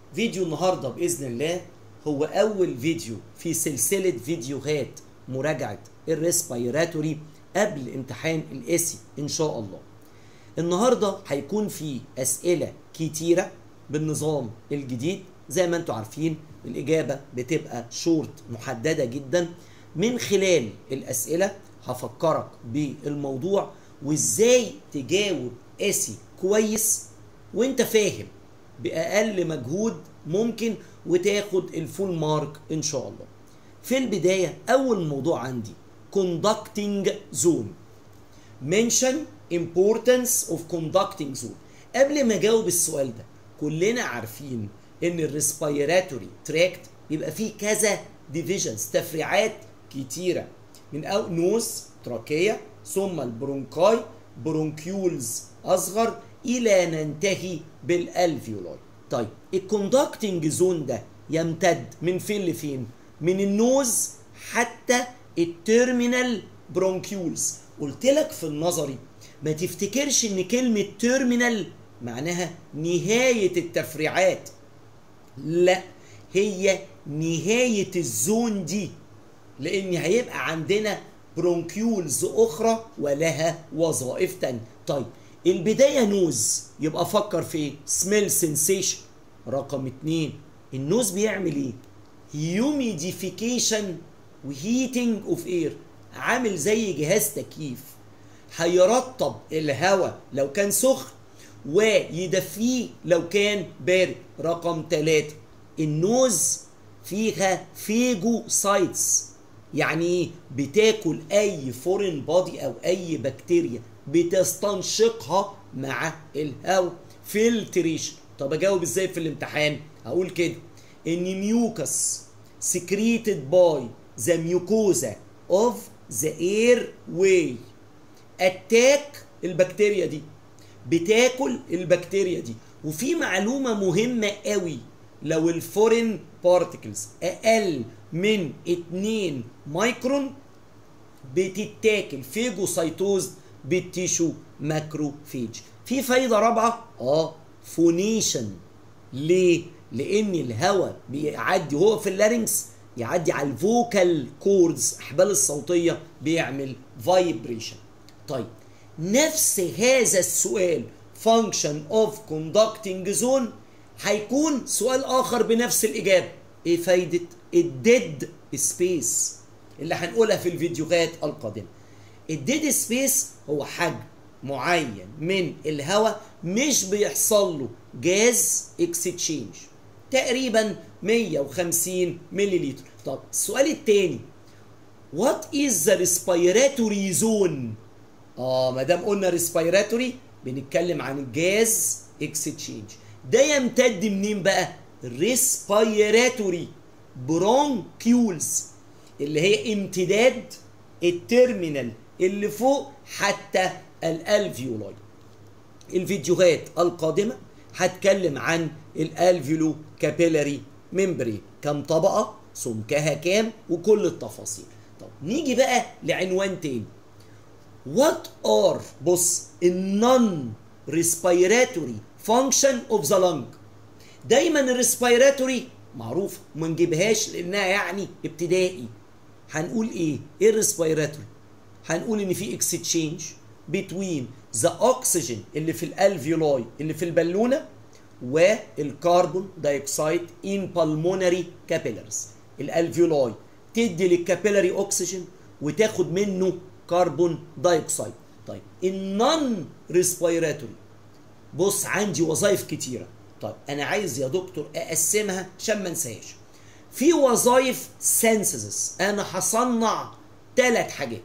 فيديو النهارده باذن الله هو اول فيديو في سلسله فيديوهات مراجعه الريسبيراتوري قبل امتحان الاسي ان شاء الله النهارده هيكون في اسئله كتيره بالنظام الجديد زي ما انتم عارفين الاجابه بتبقى شورت محدده جدا من خلال الاسئله هفكرك بالموضوع وازاي تجاوب اسي كويس وانت فاهم باقل مجهود ممكن وتاخد الفول مارك ان شاء الله في البدايه اول موضوع عندي conducting zone mention importance of conducting zone قبل ما اجاوب السؤال ده كلنا عارفين ان الريسبيراتوري تراكت بيبقى فيه كذا ديفيجنز تفريعات كتيره من أو نوز تراكيه ثم البرونكاي برونكيولز اصغر الى ننتهي بالالفيولاي طيب الكوندكتنج زون ده يمتد من فين لفين من النوز حتى التيرمينال برونكيولز قلت لك في النظري ما تفتكرش ان كلمه تيرمينال معناها نهايه التفريعات لا هي نهايه الزون دي لان هيبقى عندنا برونكيولز اخرى ولها وظائف تانية طيب البدايه نوز يبقى فكر في سميل سنسيشن رقم اتنين النوز بيعمل ايه هيوميديفيكيشن وهيتنج اوف اير عامل زي جهاز تكييف هيرطب الهواء لو كان سخن ويدفيه لو كان بارد رقم ثلاثة النوز فيها فيجو سايتس يعني ايه بتاكل اي فورين بادي او اي بكتيريا بتستنشقها مع الهواء فلتريشن طب اجاوب ازاي في الامتحان هقول كده ان ميوكس secreted by the mucosa of the airway attack البكتيريا دي بتاكل البكتيريا دي وفي معلومة مهمة قوي لو الفورين بارتكلز اقل من 2 مايكرون بتتاكل فيجوسايتوز بالتيشو ماكروفيج في فايدة رابعة اه فونيشن ليه لان الهواء بيعدي هو في اللارynx يعدي على الفوكال كوردز احبال الصوتيه بيعمل فايبريشن طيب نفس هذا السؤال function of conducting zone هيكون سؤال اخر بنفس الاجابه ايه فايده الديد سبيس اللي هنقولها في الفيديوهات القادمه الديد سبيس هو حجم معين من الهواء مش بيحصل له جاز اكستشينج تقريبا 150 ملليلتر طب السؤال الثاني وات از ذا ريسبيراتوري زون اه ما دام قلنا ريسبيراتوري بنتكلم عن الجاز اكستشينج ده يمتد منين بقى ريسبيراتوري برونكيولز اللي هي امتداد التيرمينال اللي فوق حتى الالفيولاي الفيديوهات القادمه هتكلم عن الالفيولو كابيلاري ممبرين كم طبقه سمكها كام وكل التفاصيل طب نيجي بقى لعنوان تاني وات ار بص النون ريسبيراتوري فانكشن اوف ذا لنج دايما الريسبيراتوري معروف ما نجيبهاش لانها يعني ابتدائي هنقول ايه ايه الريسبيراتوري هنقول ان في اكستشينج بتوين ذا اوكسجين اللي في الالفيولاي اللي في البالونه والكربون دايوكسيد ان بالمونري كابيلارز الالفيولاي تدي للكابيلاري اوكسجين وتاخد منه كربون دايوكسيد طيب النون ريسبيراتوري بص عندي وظائف كتيره طيب انا عايز يا دكتور اقسمها عشان ما انساهاش في وظائف سينسز انا هصنع ثلاث حاجات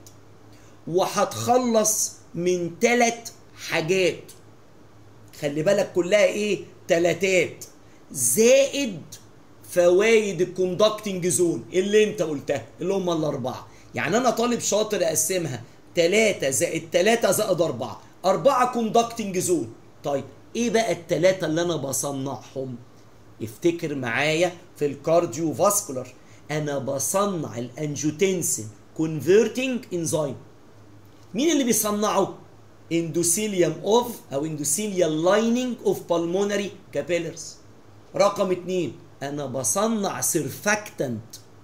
وهتخلص من ثلاث حاجات خلي بالك كلها ايه تلاتات زائد فوائد الكوندكتنج زون اللي انت قلتها اللي هم الاربعه يعني انا طالب شاطر اقسمها 3 زائد 3 زائد 4 4 كوندكتنج زون طيب ايه بقى الثلاثه اللي انا بصنعهم افتكر معايا في الكارديو فاسكولار انا بصنع الانجوتنسين كونفرتنج انزيم مين اللي بيصنعه اندوثيليوم اوف او اندوثيليال لايننج اوف بالمونري كابيلرز رقم اتنين انا بصنع سيرفاكتنت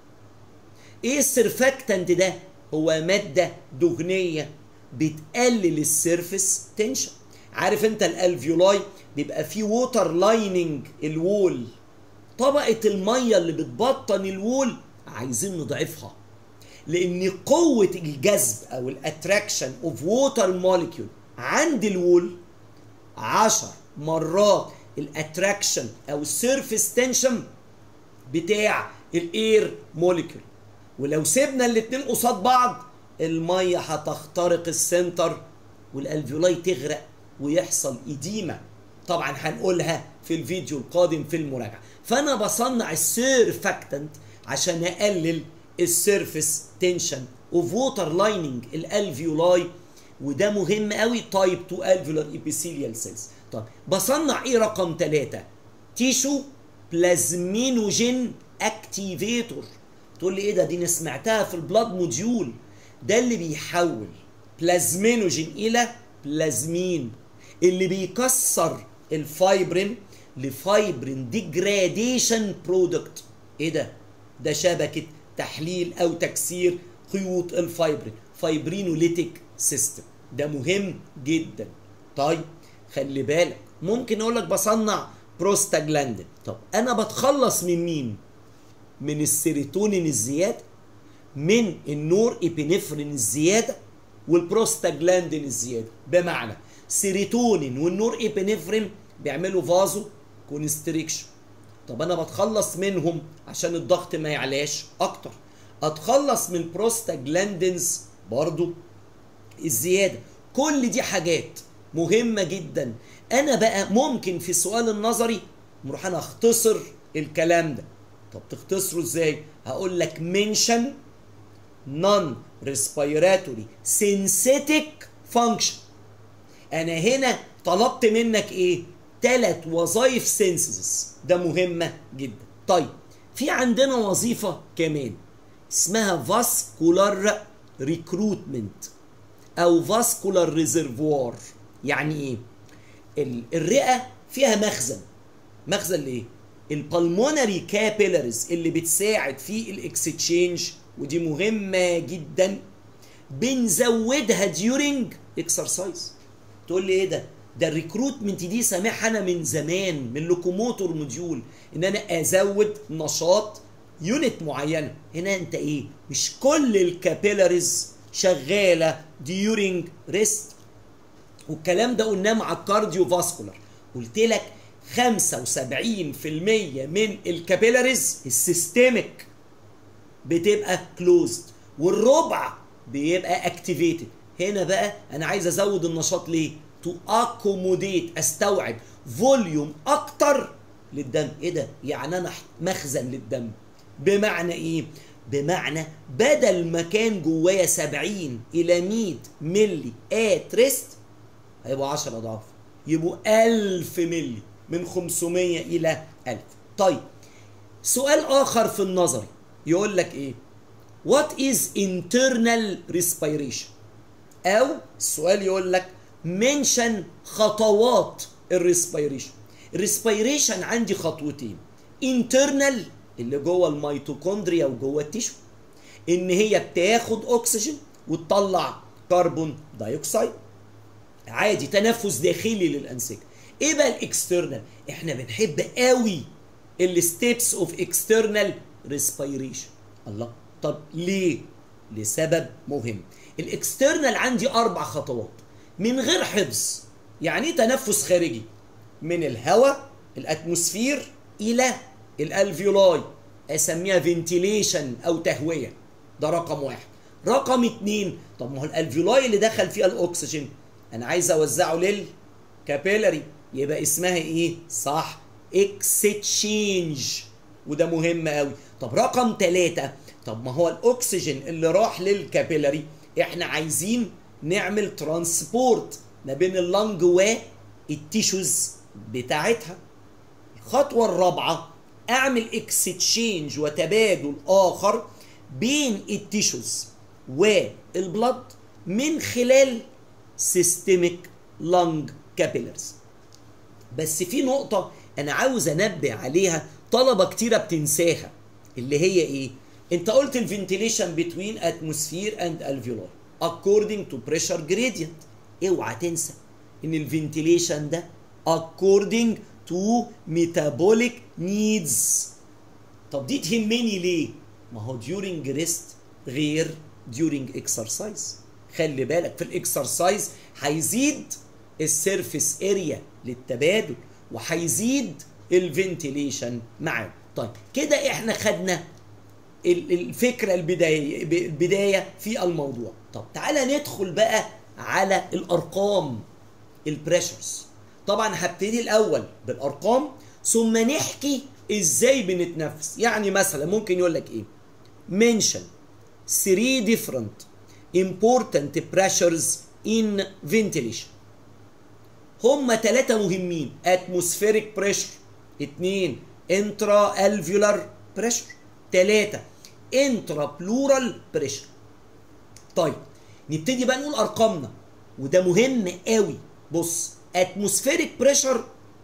ايه السيرفاكتنت ده هو ماده دهنيه بتقلل السيرفس تنشن عارف انت الالفيولاي بيبقى فيه ووتر لايننج الوول طبقه الميه اللي بتبطن الوول عايزين نضعفها لان قوه الجذب او الاتراكشن اوف ووتر موليكيول عند الوول 10 مرات الاتراكشن او السيرفيس تنشن بتاع الاير موليكيول ولو سيبنا الاتنين قصاد بعض الميه هتخترق السنتر والالفيولاي تغرق ويحصل اديمه طبعا هنقولها في الفيديو القادم في المراجعه فانا بصنع السيرفاكتنت عشان اقلل السيرفيس تنشن اوف ووتر لايننج الالفيولاي وده مهم قوي تايب 2 الفيولار ابيثيليال سيلز طب بصنع ايه رقم ثلاثة تيشو بلازمينوجين اكتيفيتور تقول لي ايه ده دي انا سمعتها في البلاد موديول ده اللي بيحول بلازمينوجين الى بلازمين اللي بيكسر الفايبرين لفايبرين ديجراديشن برودكت ايه ده ده شبكه تحليل او تكسير خيوط الفايبرين فايبرينوليتيك سيستم ده مهم جدا طيب خلي بالك ممكن اقول لك بصنع بروستاجلاندين طب انا بتخلص من مين من السيروتونين الزياده من النور ابينفرين الزياده والبروستاجلاندين الزياده بمعنى سيروتونين والنور ابينفرين بيعملوا فازو كونستريكشن طب انا بتخلص منهم عشان الضغط ما يعلاش اكتر اتخلص من البروستاجلاندينز برضو الزياده كل دي حاجات مهمه جدا انا بقى ممكن في السؤال النظري نروح انا اختصر الكلام ده طب تختصره ازاي هقول لك منشن نون ريسبيراتوري سينسيتك فانكشن انا هنا طلبت منك ايه ثلاث وظائف سينسز ده مهمه جدا طيب في عندنا وظيفه كمان اسمها فاسكولار ريكروتمنت او فاسكولار ريزرفوار يعني ايه الرئه فيها مخزن مخزن لايه البلمونري كابيلاريز اللي بتساعد في الاكستشينج ودي مهمه جدا بنزودها ديورنج اكسرسايز تقول لي ايه ده ده الريكروتمنت دي سامعها انا من زمان من لوكوموتور موديول ان انا ازود نشاط يونت معينه هنا انت ايه مش كل الكابيلاريز شغاله ديورنج ريست والكلام ده قلناه مع الكارديو فاسكولار قلت لك 75% من الكابيلاريز السيستميك بتبقى كلوزد والربع بيبقى اكتيفيتد هنا بقى انا عايز ازود النشاط ليه تو اكوموديت استوعب فوليوم اكتر للدم ايه ده يعني انا مخزن للدم بمعنى ايه بمعنى بدل ما كان جوايا 70 الى 100 ملي ات ريست هيبقوا 10 اضعاف يبقوا 1000 ملي من 500 الى 1000 طيب سؤال اخر في النظري يقول لك ايه what is internal respiration او السؤال يقول لك منشن خطوات الريسبيريشن الريسبيريشن عندي خطوتين internal اللي جوه الميتوكوندريا وجوه التيشو ان هي بتاخد اكسجين وتطلع كربون دايوكسيد عادي تنفس داخلي للانسجه ايه بقى الاكسترنال احنا بنحب قوي الستيبس اوف اكسترنال ريسبيريشن الله طب ليه لسبب مهم الاكسترنال عندي اربع خطوات من غير حفظ يعني ايه تنفس خارجي من الهواء الاتموسفير الى الالفيولاي اسميها فنتيليشن او تهويه ده رقم واحد رقم اتنين طب ما هو الالفيولاي اللي دخل فيها الاكسجين انا عايز اوزعه للكابيلاري يبقى اسمها ايه صح اكستشينج وده مهم قوي طب رقم ثلاثة طب ما هو الاكسجين اللي راح للكابيلاري احنا عايزين نعمل ترانسبورت ما بين اللنج والتيشوز بتاعتها الخطوة الرابعة اعمل اكستشينج وتبادل اخر بين التيشوز والبلد من خلال سيستميك لنج كابيلرز بس في نقطة انا عاوز انبه عليها طلبه كتيره بتنساها اللي هي ايه انت قلت الفنتيليشن بتوين اتموسفير اند الفيولار according to pressure gradient اوعى تنسى ان الفنتيليشن ده according to metabolic needs طب دي تهمني ليه ما هو during rest غير during exercise خلي بالك في الاكسرسايز هيزيد السيرفيس اريا للتبادل وهيزيد الفنتيليشن معاه طيب كده احنا خدنا الفكره البدايه البدايه في الموضوع طب تعالى ندخل بقى على الارقام البريشرز طبعا هبتدي الاول بالارقام ثم نحكي ازاي بنتنفس يعني مثلا ممكن يقول لك ايه mention three different important pressures in ventilation هما ثلاثة مهمين atmospheric pressure اتنين intra alveolar pressure ثلاثة intra pleural pressure طيب نبتدي بقى نقول ارقامنا وده مهم قوي بص atmospheric pressure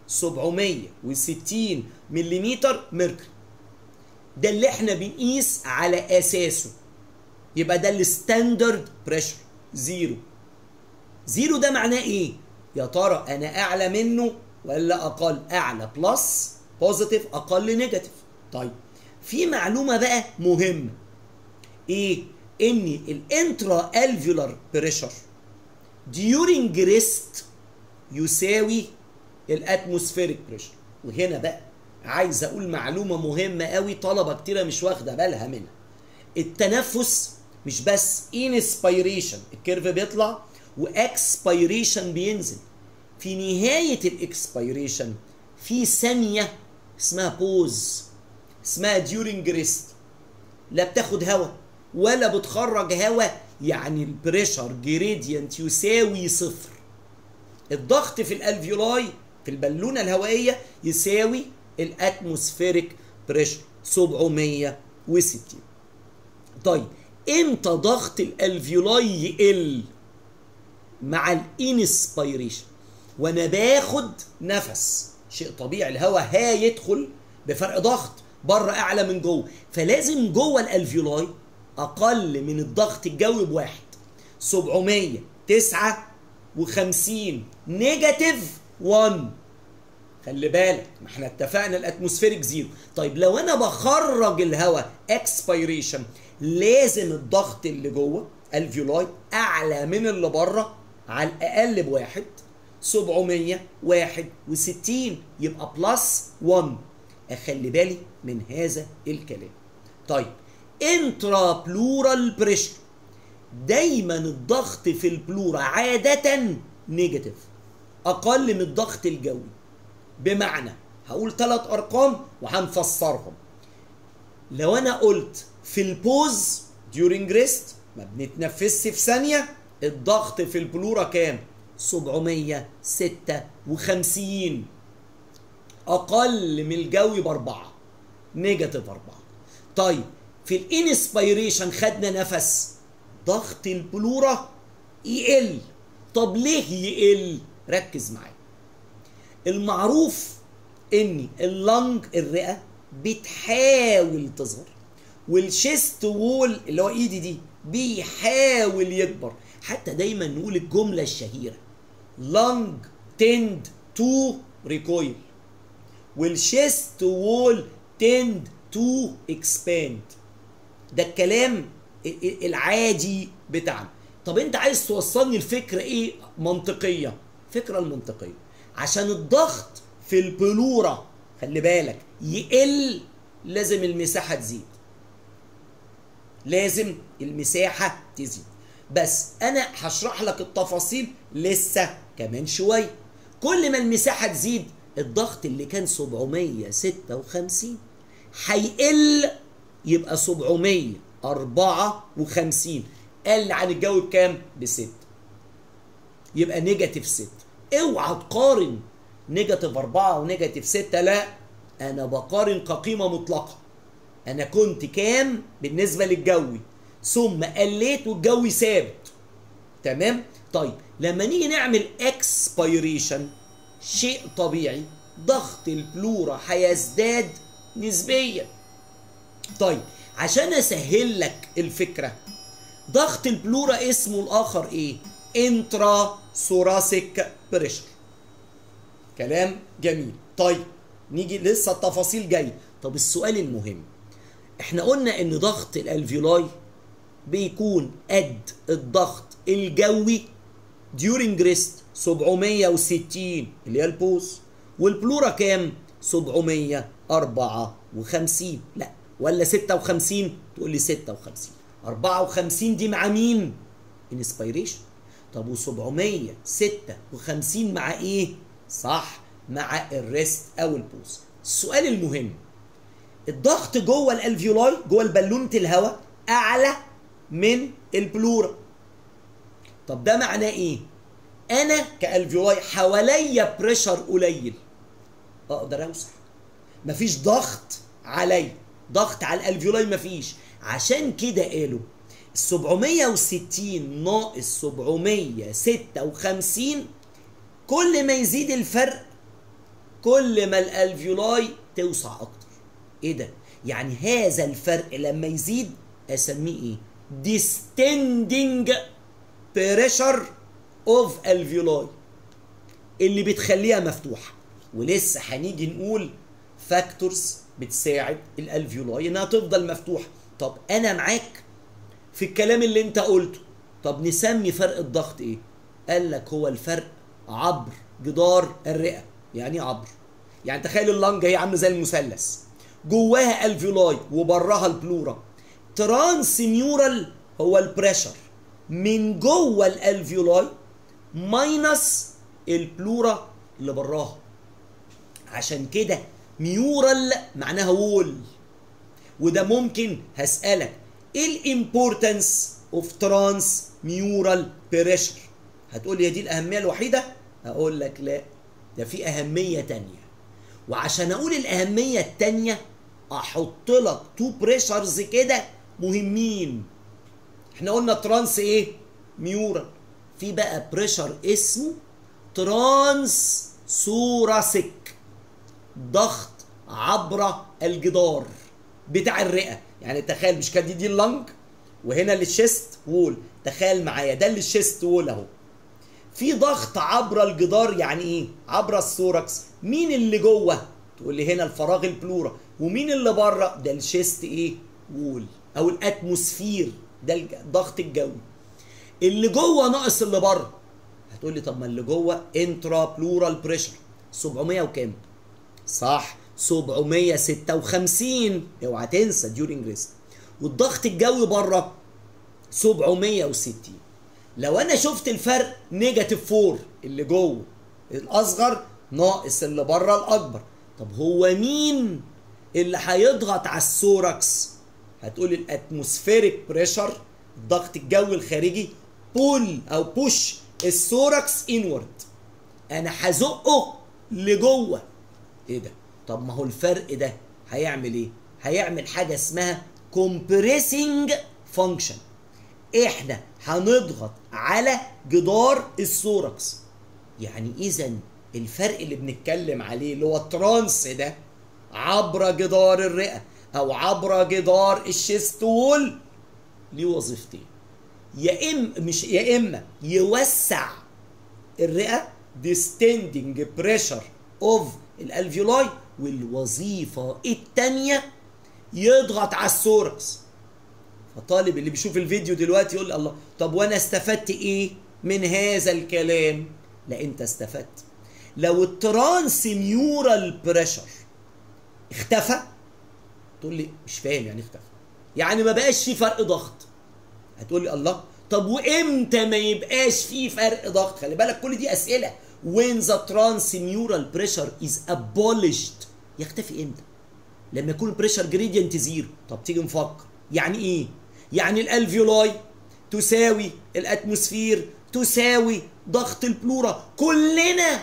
760 ملم ميركوري ده اللي احنا بنقيس على اساسه يبقى ده الستاندرد بريشر زيرو زيرو ده معناه ايه يا ترى انا اعلى منه ولا اقل اعلى بلس بوزيتيف اقل نيجاتيف طيب في معلومه بقى مهمه ايه ان الانترا الفيولار بريشر ديورنج ريست يساوي الاتموسفيريك بريشر وهنا بقى عايز اقول معلومه مهمه قوي طلبه كتيره مش واخده بالها منها التنفس مش بس انسبيريشن الكيرف بيطلع واكسبيريشن بينزل في نهايه الاكسبيريشن في ثانيه اسمها بوز اسمها ديورنج ريست لا بتاخد هوا ولا بتخرج هوا يعني البريشر جريدينت يساوي صفر الضغط في الالفيولاي في البالونه الهوائيه يساوي الاتموسفيريك بريشر 760 طيب امتى ضغط الالفيولاي يقل مع الانسبيريشن وانا باخد نفس شيء طبيعي الهواء هيدخل بفرق ضغط بره اعلى من جوه فلازم جوه الالفيولاي اقل من الضغط الجوي بواحد 759 نيجاتيف 1 خلي بالك ما احنا اتفقنا الاتموسفيريك زيرو طيب لو انا بخرج الهواء اكسبيريشن لازم الضغط اللي جوه الفيولاي اعلى من اللي بره على الاقل بواحد 761 يبقى بلس 1 اخلي بالي من هذا الكلام طيب انترا بلورال بريشر دايما الضغط في البلورا عادة نيجاتيف اقل من الضغط الجوي بمعنى هقول ثلاث ارقام وهنفسرهم لو انا قلت في البوز during rest ما بنتنفسش في ثانيه الضغط في البلورا كام 756 اقل من الجوي باربعه نيجاتيف اربعه طيب في الانسبيريشن خدنا نفس ضغط البلورا يقل طب ليه يقل ركز معايا المعروف ان اللنج الرئه بتحاول تصغر والشيست وول اللي هو ايدي دي بيحاول يكبر حتى دايما نقول الجمله الشهيره لنج تند تو ريكويل والشيست وول تند تو اكسباند ده الكلام العادي بتاعنا طب انت عايز توصلني الفكره ايه منطقيه فكره المنطقيه عشان الضغط في البلورة خلي بالك يقل لازم المساحة تزيد لازم المساحة تزيد بس أنا هشرح لك التفاصيل لسه كمان شوية كل ما المساحة تزيد الضغط اللي كان 756 هيقل يبقى 754 قل عن الجو بكام؟ بست يبقى نيجاتيف 6 اوعى تقارن نيجاتيف 4 ونيجاتيف 6 لا انا بقارن كقيمه مطلقه انا كنت كام بالنسبه للجوي ثم قليت والجوي ثابت تمام طيب لما نيجي نعمل اكسبيريشن شيء طبيعي ضغط البلورا هيزداد نسبيا طيب عشان اسهل لك الفكره ضغط البلورا اسمه الاخر ايه انترا ثوراسيك بريشر كلام جميل طيب نيجي لسه التفاصيل جايه طب السؤال المهم احنا قلنا ان ضغط الالفيولاي بيكون قد الضغط الجوي during rest 760 اللي هي البوز والبلورا كام 754 لا ولا 56 تقول لي 56 54 دي مع مين انسبيريشن طب و756 مع ايه صح مع الريست او البوز السؤال المهم الضغط جوه الالفيولاي جوه البالونه الهواء اعلى من البلورا طب ده معناه ايه انا كالفيولاي حواليا بريشر قليل اقدر اوسع مفيش ضغط عليا ضغط على الالفيولاي مفيش عشان كده قالوا ال 760 ناقص 756 كل ما يزيد الفرق كل ما الالفيولاي توسع اكتر ايه ده يعني هذا الفرق لما يزيد اسميه ايه distending pressure of alveoli اللي بتخليها مفتوحه ولسه هنيجي نقول فاكتورز بتساعد الالفيولاي انها تفضل مفتوحه طب انا معاك في الكلام اللي انت قلته طب نسمي فرق الضغط ايه قال لك هو الفرق عبر جدار الرئه يعني عبر يعني تخيل اللنج هي عامله زي المثلث جواها الفيولاي وبراها البلورا ترانس ميورال هو البريشر من جوه الالفيولاي ماينس البلورا اللي براها عشان كده ميورال معناها وول وده ممكن هسألك ايه الامبورتنس اوف ترانس ميورال بريشر هتقول لي دي الاهميه الوحيده هقول لك لا ده في اهميه تانية وعشان اقول الاهميه التانية احط لك تو بريشرز كده مهمين احنا قلنا ترانس ايه ميورال في بقى بريشر اسمه ترانس ثوراسيك ضغط عبر الجدار بتاع الرئه يعني تخيل مش كانت دي, دي اللنج وهنا الشيست وول تخيل معايا ده اللي الشيست وول اهو في ضغط عبر الجدار يعني ايه عبر الثوركس مين اللي جوه تقول لي هنا الفراغ البلورا ومين اللي بره ده الشيست ايه وول او الاتموسفير ده الضغط الجوي اللي جوه ناقص اللي بره هتقول لي طب ما اللي جوه انترا بلورال بريشر 700 وكام صح 756 اوعى تنسى ديورنج ريست والضغط الجوي بره 760 لو انا شفت الفرق نيجاتيف 4 اللي جوه الاصغر ناقص اللي بره الاكبر طب هو مين اللي هيضغط على الثوركس هتقول الاتموسفيريك بريشر الضغط الجوي الخارجي بول او بوش الثوركس انورد انا هزقه لجوه ايه ده طب ما هو الفرق ده هيعمل ايه هيعمل حاجه اسمها compressing function احنا هنضغط على جدار الثوركس يعني اذا الفرق اللي بنتكلم عليه اللي هو الترانس ده عبر جدار الرئه او عبر جدار الشيست وول ليه وظيفتين يا اما مش يا اما يوسع الرئه distending pressure of الالفيولاي والوظيفه الثانيه يضغط على الثوركس فالطالب اللي بيشوف الفيديو دلوقتي يقول الله طب وانا استفدت ايه من هذا الكلام لا انت استفدت لو الترانس ميورال بريشر اختفى تقول لي مش فاهم يعني اختفى يعني ما بقاش في فرق ضغط هتقول لي الله طب وامتى ما يبقاش في فرق ضغط خلي بالك كل دي اسئله when the transmural pressure is abolished يختفي امتى لما يكون البريشر جريدينت زيرو طب تيجي نفكر يعني ايه يعني الالفيولاي تساوي الاتموسفير تساوي ضغط البلورا كلنا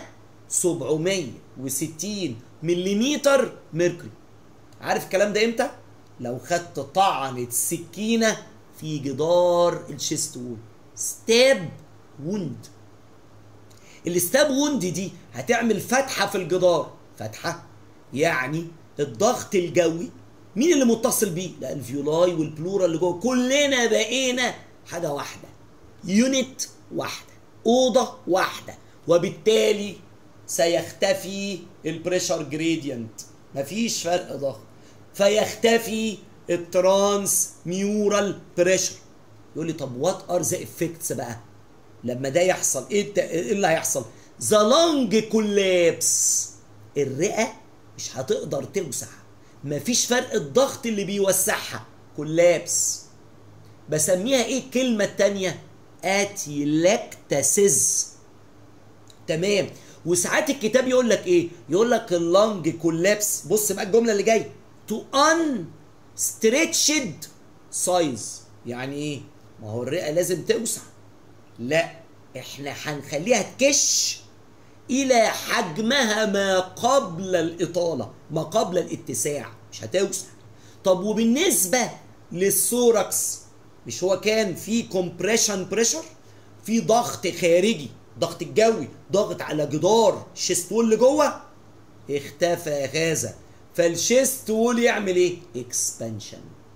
760 ملم ميركوري عارف الكلام ده امتى لو خدت طعنة سكينة في جدار الشيست وول ستاب ووند الستاب ووند دي هتعمل فتحة في الجدار فتحه يعني الضغط الجوي مين اللي متصل بيه لا الفيولاي والبلورا اللي جوه كلنا بقينا حاجه واحده يونت واحده اوضه واحده وبالتالي سيختفي البريشر جريدينت مفيش فرق ضغط فيختفي الترانس ميورال بريشر يقول لي طب وات ار ذا افكتس بقى لما ده يحصل ايه الت- ايه اللي هيحصل ذا لانج كولابس الرئه مش هتقدر توسع مفيش فرق الضغط اللي بيوسعها كولابس بسميها ايه الكلمه التانيه اتيلاكتاسيز تمام وساعات الكتاب يقول لك ايه يقول لك اللنج كولابس بص بقى الجمله اللي جايه تو ان ستريتشد سايز يعني ايه ما هو الرئه لازم توسع لا احنا هنخليها تكش الى حجمها ما قبل الاطاله ما قبل الاتساع مش هتوسع طب وبالنسبه للثوركس مش هو كان في كومبريشن بريشر في ضغط خارجي ضغط الجوي ضغط على جدار الشيست وول اللي جوه اختفى هذا فالشيست وول يعمل ايه اكسبانشن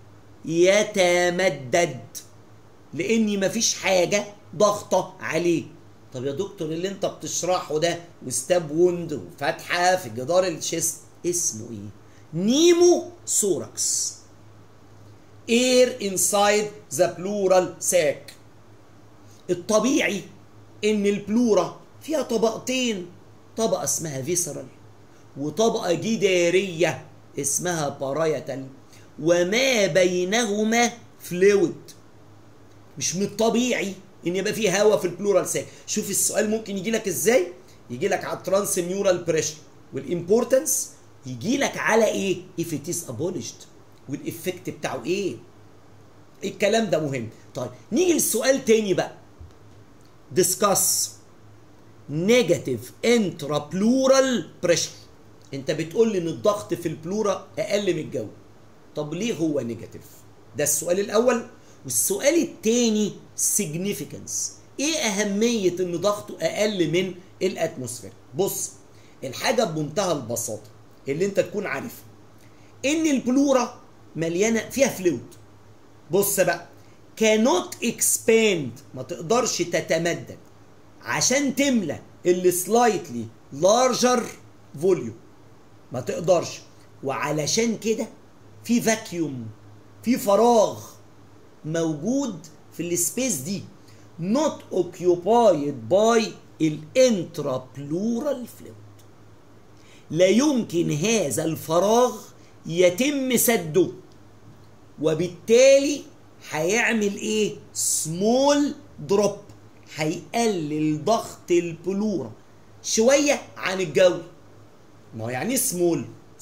يتمدد لاني مفيش حاجه ضغطه عليه طب يا دكتور اللي انت بتشرحه ده وستاب ووند وفتحه في جدار الشيست اسمه ايه نيمو سوركس اير انسايد ذا بلورال ساك الطبيعي ان البلورا فيها طبقتين طبقه اسمها فيسرال وطبقه جداريه اسمها بارايتال وما بينهما فلويد مش من الطبيعي ان يبقى فيه هواء في البلورال ساك شوف السؤال ممكن يجي لك ازاي يجي لك على الترانس ميورال بريشر والامبورتنس يجي لك على ايه if it is abolished والافكت بتاعه ايه الكلام ده مهم طيب نيجي للسؤال تاني بقى discuss negative intrapleural pressure انت بتقول لي ان الضغط في البلورا اقل من الجو طب ليه هو نيجاتيف ده السؤال الاول والسؤال الثاني significance ايه اهميه ان ضغطه اقل من الاتموسفير بص الحاجه بمنتهى البساطه اللي انت تكون عارفها ان البلورا مليانه فيها فلويد بص بقى cannot expand ما تقدرش تتمدد عشان تملى اللي سلايتلي لارجر فوليوم ما تقدرش وعلشان كده في فاكيوم في فراغ موجود في السبيس دي not occupied by الانترابلورال فلويد لا يمكن هذا الفراغ يتم سده وبالتالي هيعمل ايه سمول دروب هيقلل ضغط البلورا شويه عن الجو ما هو يعني سمول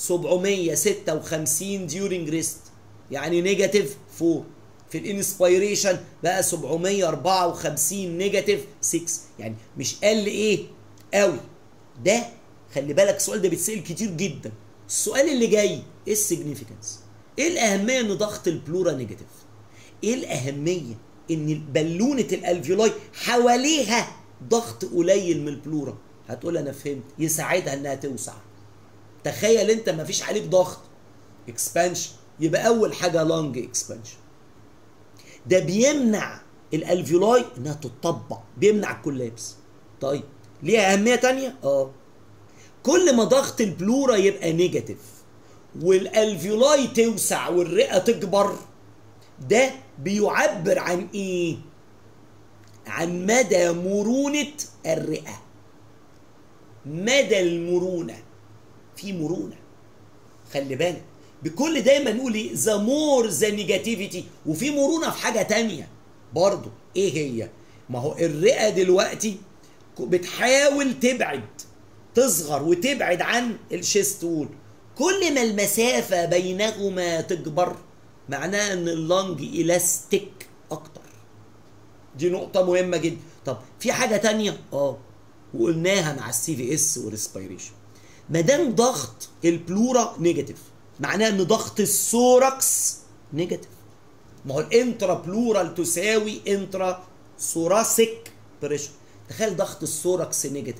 756 ديورنج ريست يعني نيجاتيف 4 في الانسبيريشن بقى 754 نيجاتيف 6 يعني مش قل ايه قوي ده خلي بالك السؤال ده بيتسال كتير جدا السؤال اللي جاي ايه السيجنيفيكانس ايه الاهميه ان ضغط البلورا نيجاتيف ايه الاهميه ان بالونه الالفيولاي حواليها ضغط قليل من البلورا هتقول انا فهمت يساعدها انها توسع تخيل انت ما فيش عليك ضغط اكسبانشن يبقى اول حاجه لانج اكسبانشن ده بيمنع الالفيولاي انها تطبق بيمنع الكولابس طيب ليها اهميه تانية اه كل ما ضغط البلورا يبقى نيجاتيف والالفيولاي توسع والرئه تكبر ده بيعبر عن ايه عن مدى مرونه الرئه مدى المرونه في مرونه خلي بالك بكل دايما نقول ايه ذا مور ذا نيجاتيفيتي وفي مرونه في حاجه تانية برضو ايه هي ما هو الرئه دلوقتي بتحاول تبعد تصغر وتبعد عن الشيست وول كل ما المسافه بينهما تكبر معناه ان اللنج الاستيك اكتر دي نقطه مهمه جدا طب في حاجه تانية اه وقلناها مع السي في اس والريسبيريشن ما دام ضغط البلورا نيجاتيف معناه ان ضغط الثوركس نيجاتيف ما هو الانترا بلورال تساوي انترا ثوراسيك بريشر تخيل ضغط الثوركس نيجاتيف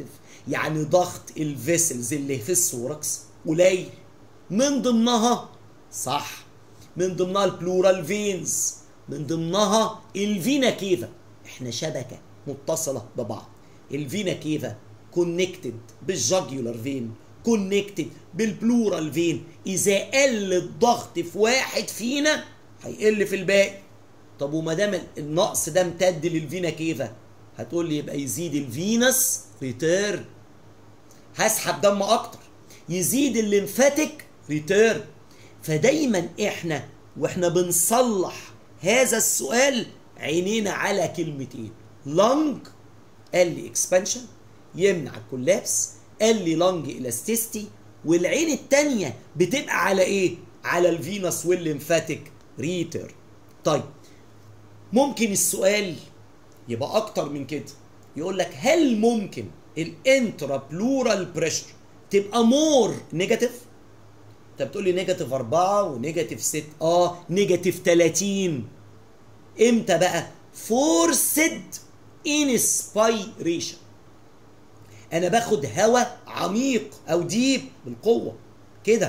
يعني ضغط الفيسلز اللي في السوركس قليل من ضمنها صح من ضمنها البلورال فينز من ضمنها الفينا كيفا احنا شبكه متصله ببعض الفينا كيفا كونكتد بالجاجيولار فين كونكتد بالبلورال فين اذا قل الضغط في واحد فينا هيقل في الباقي طب وما دام النقص ده امتد للفينا كيفا هتقول لي يبقى يزيد الفينس ريتيرن هسحب دم اكتر يزيد الليمفاتيك ريتيرن فدايما احنا واحنا بنصلح هذا السؤال عينينا على كلمتين لونج قال لي اكسبانشن يمنع الكولابس قال لي لونج الاستيستي والعين التانية بتبقى على ايه على الفينس والليمفاتيك ريتير طيب ممكن السؤال يبقى اكتر من كده يقول لك هل ممكن الانترا بلورال بريشر تبقى مور نيجاتيف انت بتقول لي نيجاتيف 4 ونيجاتيف 6 اه نيجاتيف 30 امتى بقى فورسد انسبيريشن انا باخد هواء عميق او ديب بالقوه كده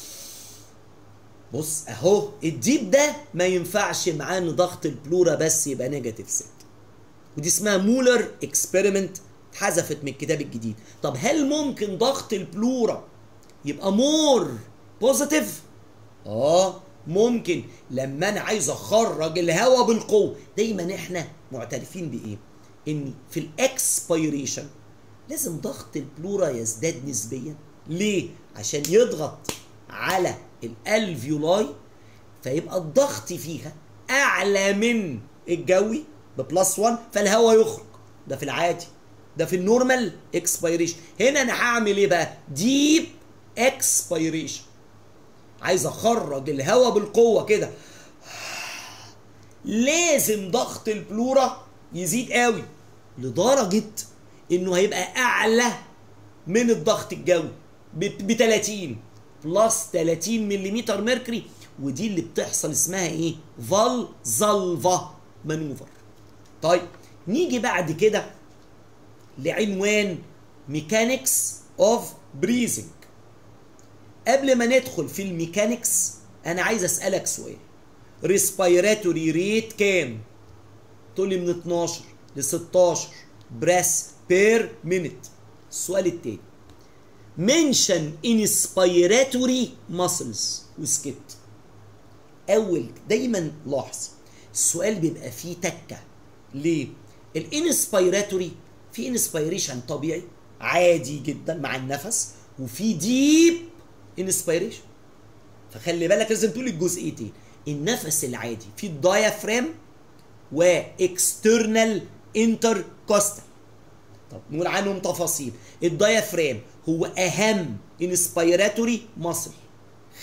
بص اهو الديب ده ما ينفعش معاه ان ضغط البلورا بس يبقى نيجاتيف 6 ودي اسمها مولر اكسبيرمنت اتحذفت من الكتاب الجديد طب هل ممكن ضغط البلورا يبقى مور بوزيتيف اه ممكن لما انا عايز اخرج الهواء بالقوه دايما احنا معترفين بايه ان في الاكسبيريشن لازم ضغط البلورا يزداد نسبيا ليه عشان يضغط على الالفيولاي فيبقى الضغط فيها اعلى من الجوي ببلس 1 فالهواء يخرج ده في العادي ده في النورمال اكسبيريشن هنا انا هعمل ايه بقى ديب اكسبيريشن عايز اخرج الهواء بالقوه كده لازم ضغط البلورا يزيد قوي لدرجه انه هيبقى اعلى من الضغط الجوي ب 30 بلس 30 ملم ميركوري ودي اللي بتحصل اسمها ايه فال زلفا مانوفر طيب نيجي بعد كده لعنوان ميكانيكس اوف بريزنج قبل ما ندخل في الميكانيكس انا عايز اسالك سؤال ريسبيراتوري ريت كام تقول لي من 12 ل 16 بريس بير مينيت السؤال التاني منشن انسبيراتوري ماسلز وسكت اول دايما لاحظ السؤال بيبقى فيه تكه ليه الانسبيراتوري في انسبيريشن طبيعي عادي جدا مع النفس وفي ديب انسبيريشن فخلي بالك لازم تقول الجزئيتين النفس العادي في الدايافرام واكسترنال انتركوستال طب نقول عنهم تفاصيل الدايافرام هو اهم انسبيراتوري مصل 75%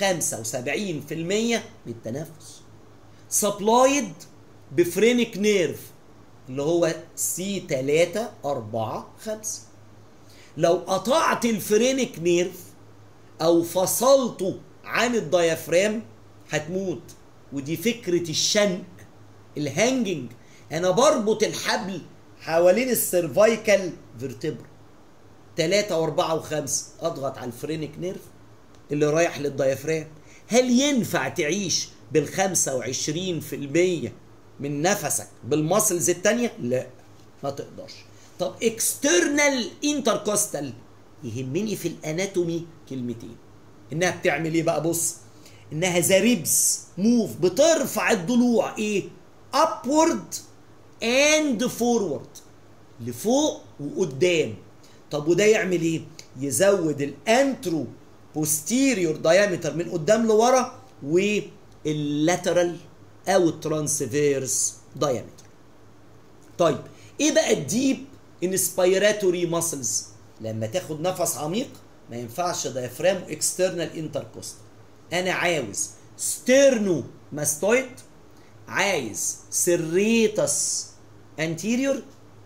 من التنفس سبلايد بفرينك نيرف اللي هو سي 3 4 5 لو قطعت الفرينك نيرف او فصلته عن الديافرام هتموت ودي فكرة الشنق الهانجنج انا بربط الحبل حوالين السيرفايكال فيرتبر ثلاثة واربعة وخمسة اضغط على الفرينك نيرف اللي رايح للديافرام هل ينفع تعيش بالخمسة وعشرين في المية من نفسك بالماسلز التانية؟ لا ما تقدرش طب اكسترنال انتركوستال يهمني في الاناتومي كلمتين انها بتعمل ايه بقى بص انها ذا ريبس موف بترفع الضلوع ايه upward and forward لفوق وقدام طب وده يعمل ايه يزود الانترو بوستيريور دايمتر من قدام لورا واللاترال او الترانسفيرس دايمتر طيب ايه بقى الديب انسبيراتوري ماسلز لما تاخد نفس عميق ما ينفعش دايفرام واكسترنال انتركوستال انا عاوز ستيرنو ماستويد عايز سريتس انتيريور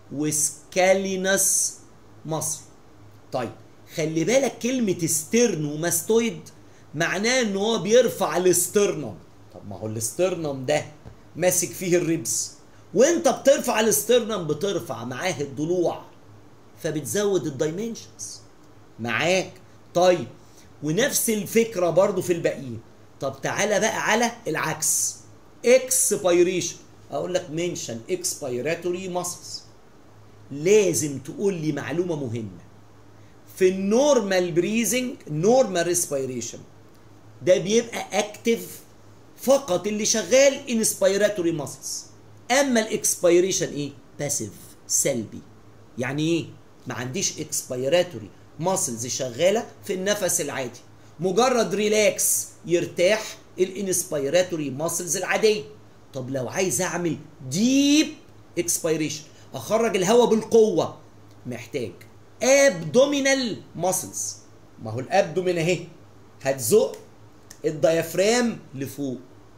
وسكالينس مصر طيب خلي بالك كلمة ستيرنو ماستويد معناه ان هو بيرفع الاسترنم طب ما هو الاسترنم ده ماسك فيه الريبس وانت بترفع الاسترنم بترفع معاه الضلوع فبتزود الدايمنشنز معاك طيب ونفس الفكره برضو في الباقيين طب تعالى بقى على العكس اكسبيريشن اقول لك منشن اكسبيراتوري ماسلز لازم تقول لي معلومه مهمه في النورمال بريزنج نورمال ريسبيريشن ده بيبقى اكتف فقط اللي شغال انسبيراتوري ماسلز اما الاكسبيريشن ايه باسيف سلبي يعني ايه ما عنديش اكسبيراتوري ماسلز شغاله في النفس العادي مجرد ريلاكس يرتاح الانسبيراتوري ماسلز العاديه طب لو عايز اعمل ديب اكسبيريشن اخرج الهواء بالقوه محتاج ابدومينال ماسلز ما هو الابدومين اهي هتزق الديافرام لفوق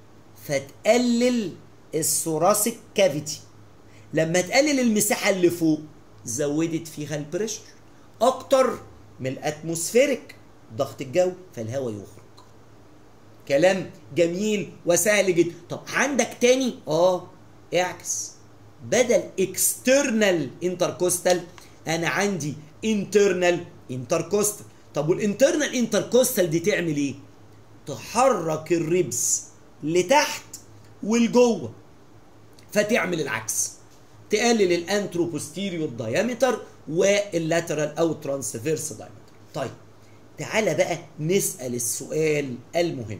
فتقلل الثوراسيك كافيتي لما تقلل المساحه اللي فوق زودت فيها البريشر اكتر من الاتموسفيريك ضغط الجو فالهواء يخرج كلام جميل وسهل جدا طب عندك تاني اه اعكس بدل اكسترنال انتركوستال انا عندي انترنال انتركوستال طب والانترنال انتركوستال دي تعمل ايه تحرك الريبس لتحت ولجوه فتعمل العكس تقلل الانترو بوستيريور دايمتر واللاترال او ترانسفيرس دايمتر طيب تعالى بقى نسال السؤال المهم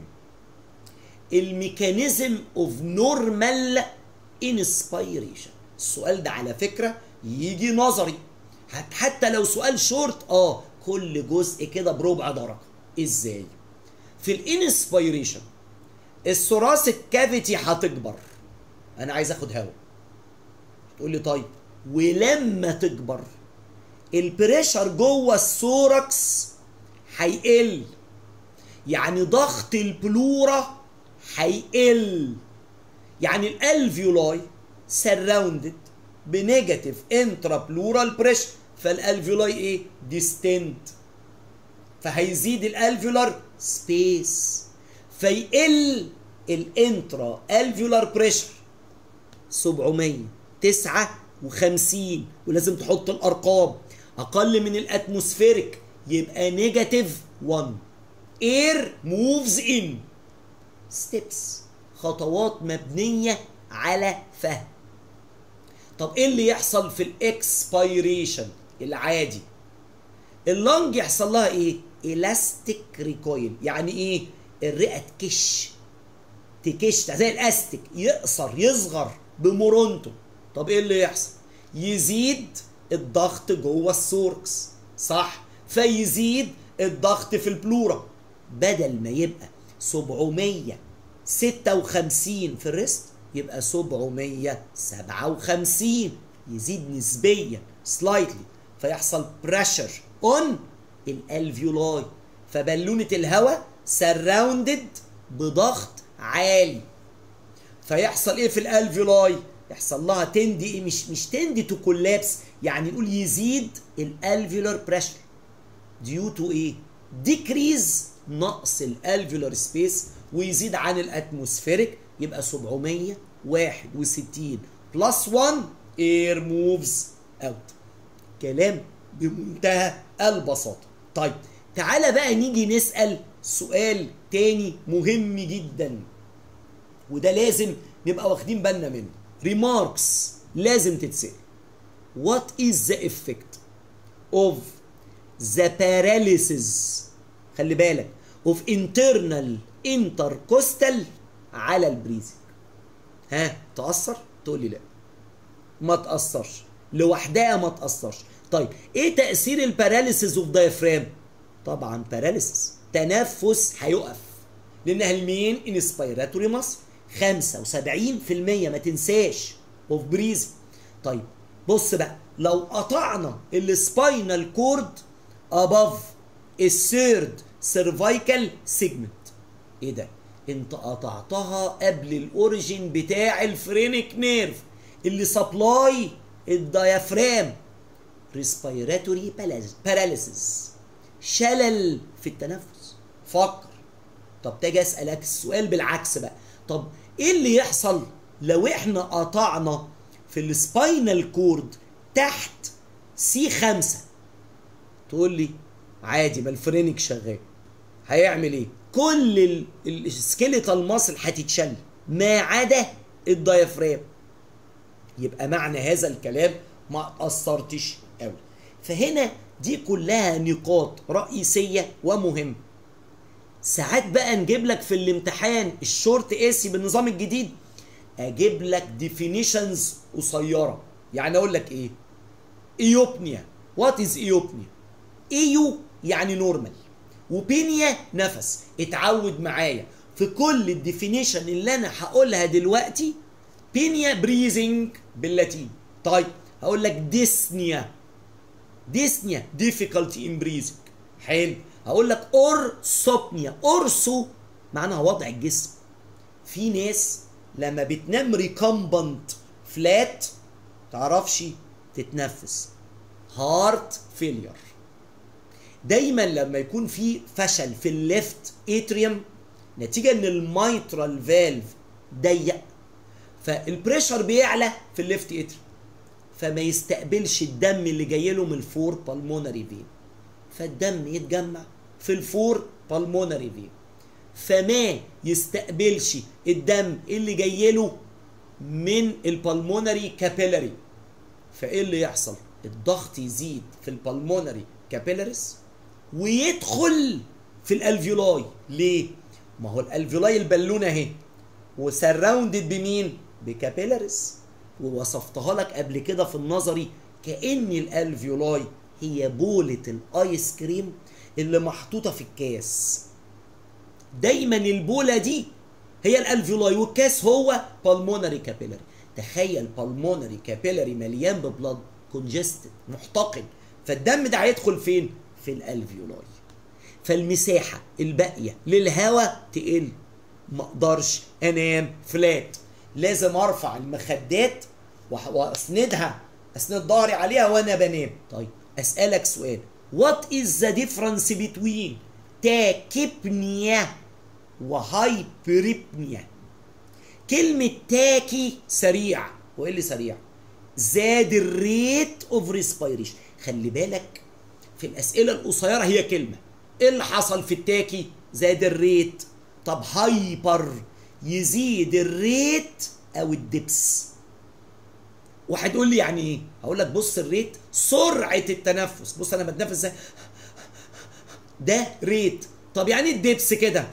الميكانيزم اوف نورمال انسبيريشن السؤال ده على فكره يجي نظري حتى لو سؤال شورت اه كل جزء كده بربع درجه ازاي في الانسبيريشن الثوراسيك كافيتي هتكبر انا عايز اخد هواء تقول لي طيب ولما تكبر البريشر جوه الثوركس هيقل يعني ضغط البلورا هيقل يعني الالفيولاي سراوندد بنيجاتيف انترا بلورال بريشر فالالفيولاي ايه ديستنت فهيزيد الالفيولار سبيس فيقل الانترا الفيولار بريشر 759 ولازم تحط الارقام اقل من الاتموسفيريك يبقى نيجاتيف 1 اير موفز ان ستيبس خطوات مبنيه على فهم طب ايه اللي يحصل في الاكسبيريشن العادي اللنج يحصل لها ايه الاستيك ريكويل يعني ايه الرئه تكش تكش زي الاستيك يقصر يصغر بمرونته طب ايه اللي يحصل يزيد الضغط جوه السوركس صح فيزيد الضغط في البلورا بدل ما يبقى 756 في الريست يبقى 757 يزيد نسبيا سلايتلي فيحصل بريشر اون الالفيولاي فبالونه الهواء سراوندد بضغط عالي فيحصل ايه في الالفيولاي يحصل لها تندي مش مش تندي تو كولابس يعني نقول يزيد الالفيولار بريشر ديو تو ايه ديكريز نقص الالفيولار سبيس ويزيد عن الاتموسفيريك يبقى 761 بلس 1 اير موفز اوت كلام بمنتهى البساطه طيب تعالى بقى نيجي نسال سؤال تاني مهم جدا وده لازم نبقى واخدين بالنا منه remarks لازم تتسال what is the effect of the paralysis خلي بالك of internal intercostal على البريزنج ها تأثر تقول لي لا ما تأثرش لوحدها ما تأثرش طيب ايه تأثير الباراليسيس اوف دايفرام طبعا باراليسيس تنفس هيقف لانها المين انسبيراتوري مصر 75% ما تنساش اوف بريز طيب بص بقى لو قطعنا السباينال كورد اباف الثيرد سيرفايكال سيجمنت ايه ده انت قطعتها قبل الاوريجين بتاع الفرينك نيرف اللي سبلاي الديافرام ريسبيراتوري باراليسيس شلل في التنفس فكر طب تاجي اسالك السؤال بالعكس بقى طب ايه اللي يحصل لو احنا قطعنا في السباينال كورد تحت سي 5 تقول لي عادي ما الفرينك شغال هيعمل ايه كل السكيليتال ماسل هتتشل ما عدا الدايفرام يبقى معنى هذا الكلام ما اثرتش قوي فهنا دي كلها نقاط رئيسيه ومهمه ساعات بقى نجيب لك في الامتحان الشورت اسي بالنظام الجديد اجيب لك ديفينيشنز قصيره يعني اقول لك ايه ايوبنيا وات از ايوبنيا ايو يعني نورمال وبينيا نفس اتعود معايا في كل الديفينيشن اللي انا هقولها دلوقتي بينيا بريزنج باللاتين طيب هقول لك ديسنيا ديسنيا difficulty in breathing حلو هقول لك اورسوبنيا اورسو معناها وضع الجسم في ناس لما بتنام ريكمبنت فلات تعرفش تتنفس هارت فيلير دايما لما يكون في فشل في الليفت اتريوم نتيجه ان الميترال فالف ضيق فالبريشر بيعلى في الليفت اتريوم فما يستقبلش الدم اللي جاي له من الفور بالمونري فين فالدم يتجمع في الفور بالمونري فين فما يستقبلش الدم اللي جاي له من البالمونري كابيلاري فايه اللي يحصل الضغط يزيد في البالمونري كابيلاريس ويدخل في الالفيولاي ليه ما هو الالفيولاي البالونه اهي وسراوندد بمين بكابيلاريس ووصفتها لك قبل كده في النظري كان الالفيولاي هي بولة الايس كريم اللي محطوطه في الكاس دايما البوله دي هي الالفيولاي والكاس هو بالمونري كابيلاري تخيل بالمونري كابيلاري مليان ببلد كونجستد محتقن فالدم ده هيدخل فين في الالفيولاي فالمساحه الباقيه للهواء تقل ما اقدرش انام فلات لازم ارفع المخدات واسندها اسند ظهري عليها وانا بنام طيب اسالك سؤال وات از ذا ديفرنس بتوين تاكيبنيا وهايبريبنيا كلمة تاكي سريع وايه اللي سريع؟ زاد الريت اوف ريسبيريشن خلي بالك في الاسئلة القصيرة هي كلمة ايه اللي حصل في التاكي؟ زاد الريت طب هايبر يزيد الريت او الدبس وهتقول لي يعني ايه؟ هقول لك بص الريت سرعة التنفس بص انا بتنفس ازاي ده ريت طب يعني الدبس كده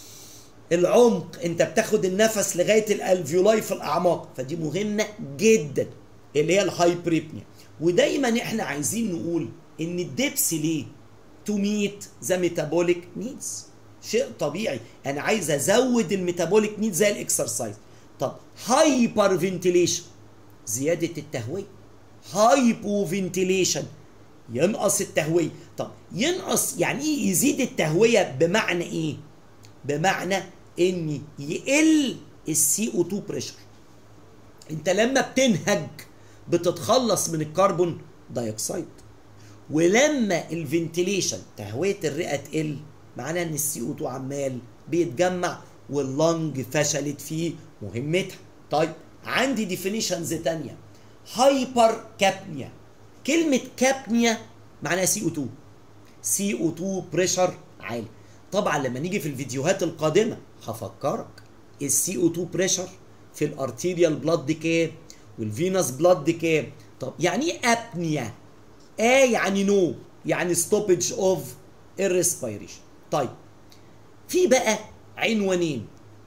العمق انت بتاخد النفس لغايه الالفيولاي في الاعماق فدي مهمه جدا اللي هي الهايبريبنيا ودايما احنا عايزين نقول ان الدبس ليه تو ميت ذا ميتابوليك نيدز شيء طبيعي انا عايز ازود الميتابوليك نيد زي الاكسرسايز طب هايبر فنتيليشن زياده التهويه هايبو فنتيليشن ينقص التهويه طب ينقص يعني ايه يزيد التهويه بمعنى ايه بمعنى ان يقل السي او 2 بريشر انت لما بتنهج بتتخلص من الكربون دايوكسيد ولما الفنتيليشن تهويه الرئه تقل معناه ان السي او 2 عمال بيتجمع واللنج فشلت في مهمتها طيب عندي ديفينيشنز تانية هايبر كابنيا كلمة كابنيا معناها سي او 2 سي او 2 بريشر عالي طبعا لما نيجي في الفيديوهات القادمة هفكرك السي او 2 بريشر في الارتيريال بلاد كام والفينس بلاد كام طب يعني ايه ابنيا ا يعني نو يعني ستوبج اوف الريسبيريشن طيب في بقى عنوانين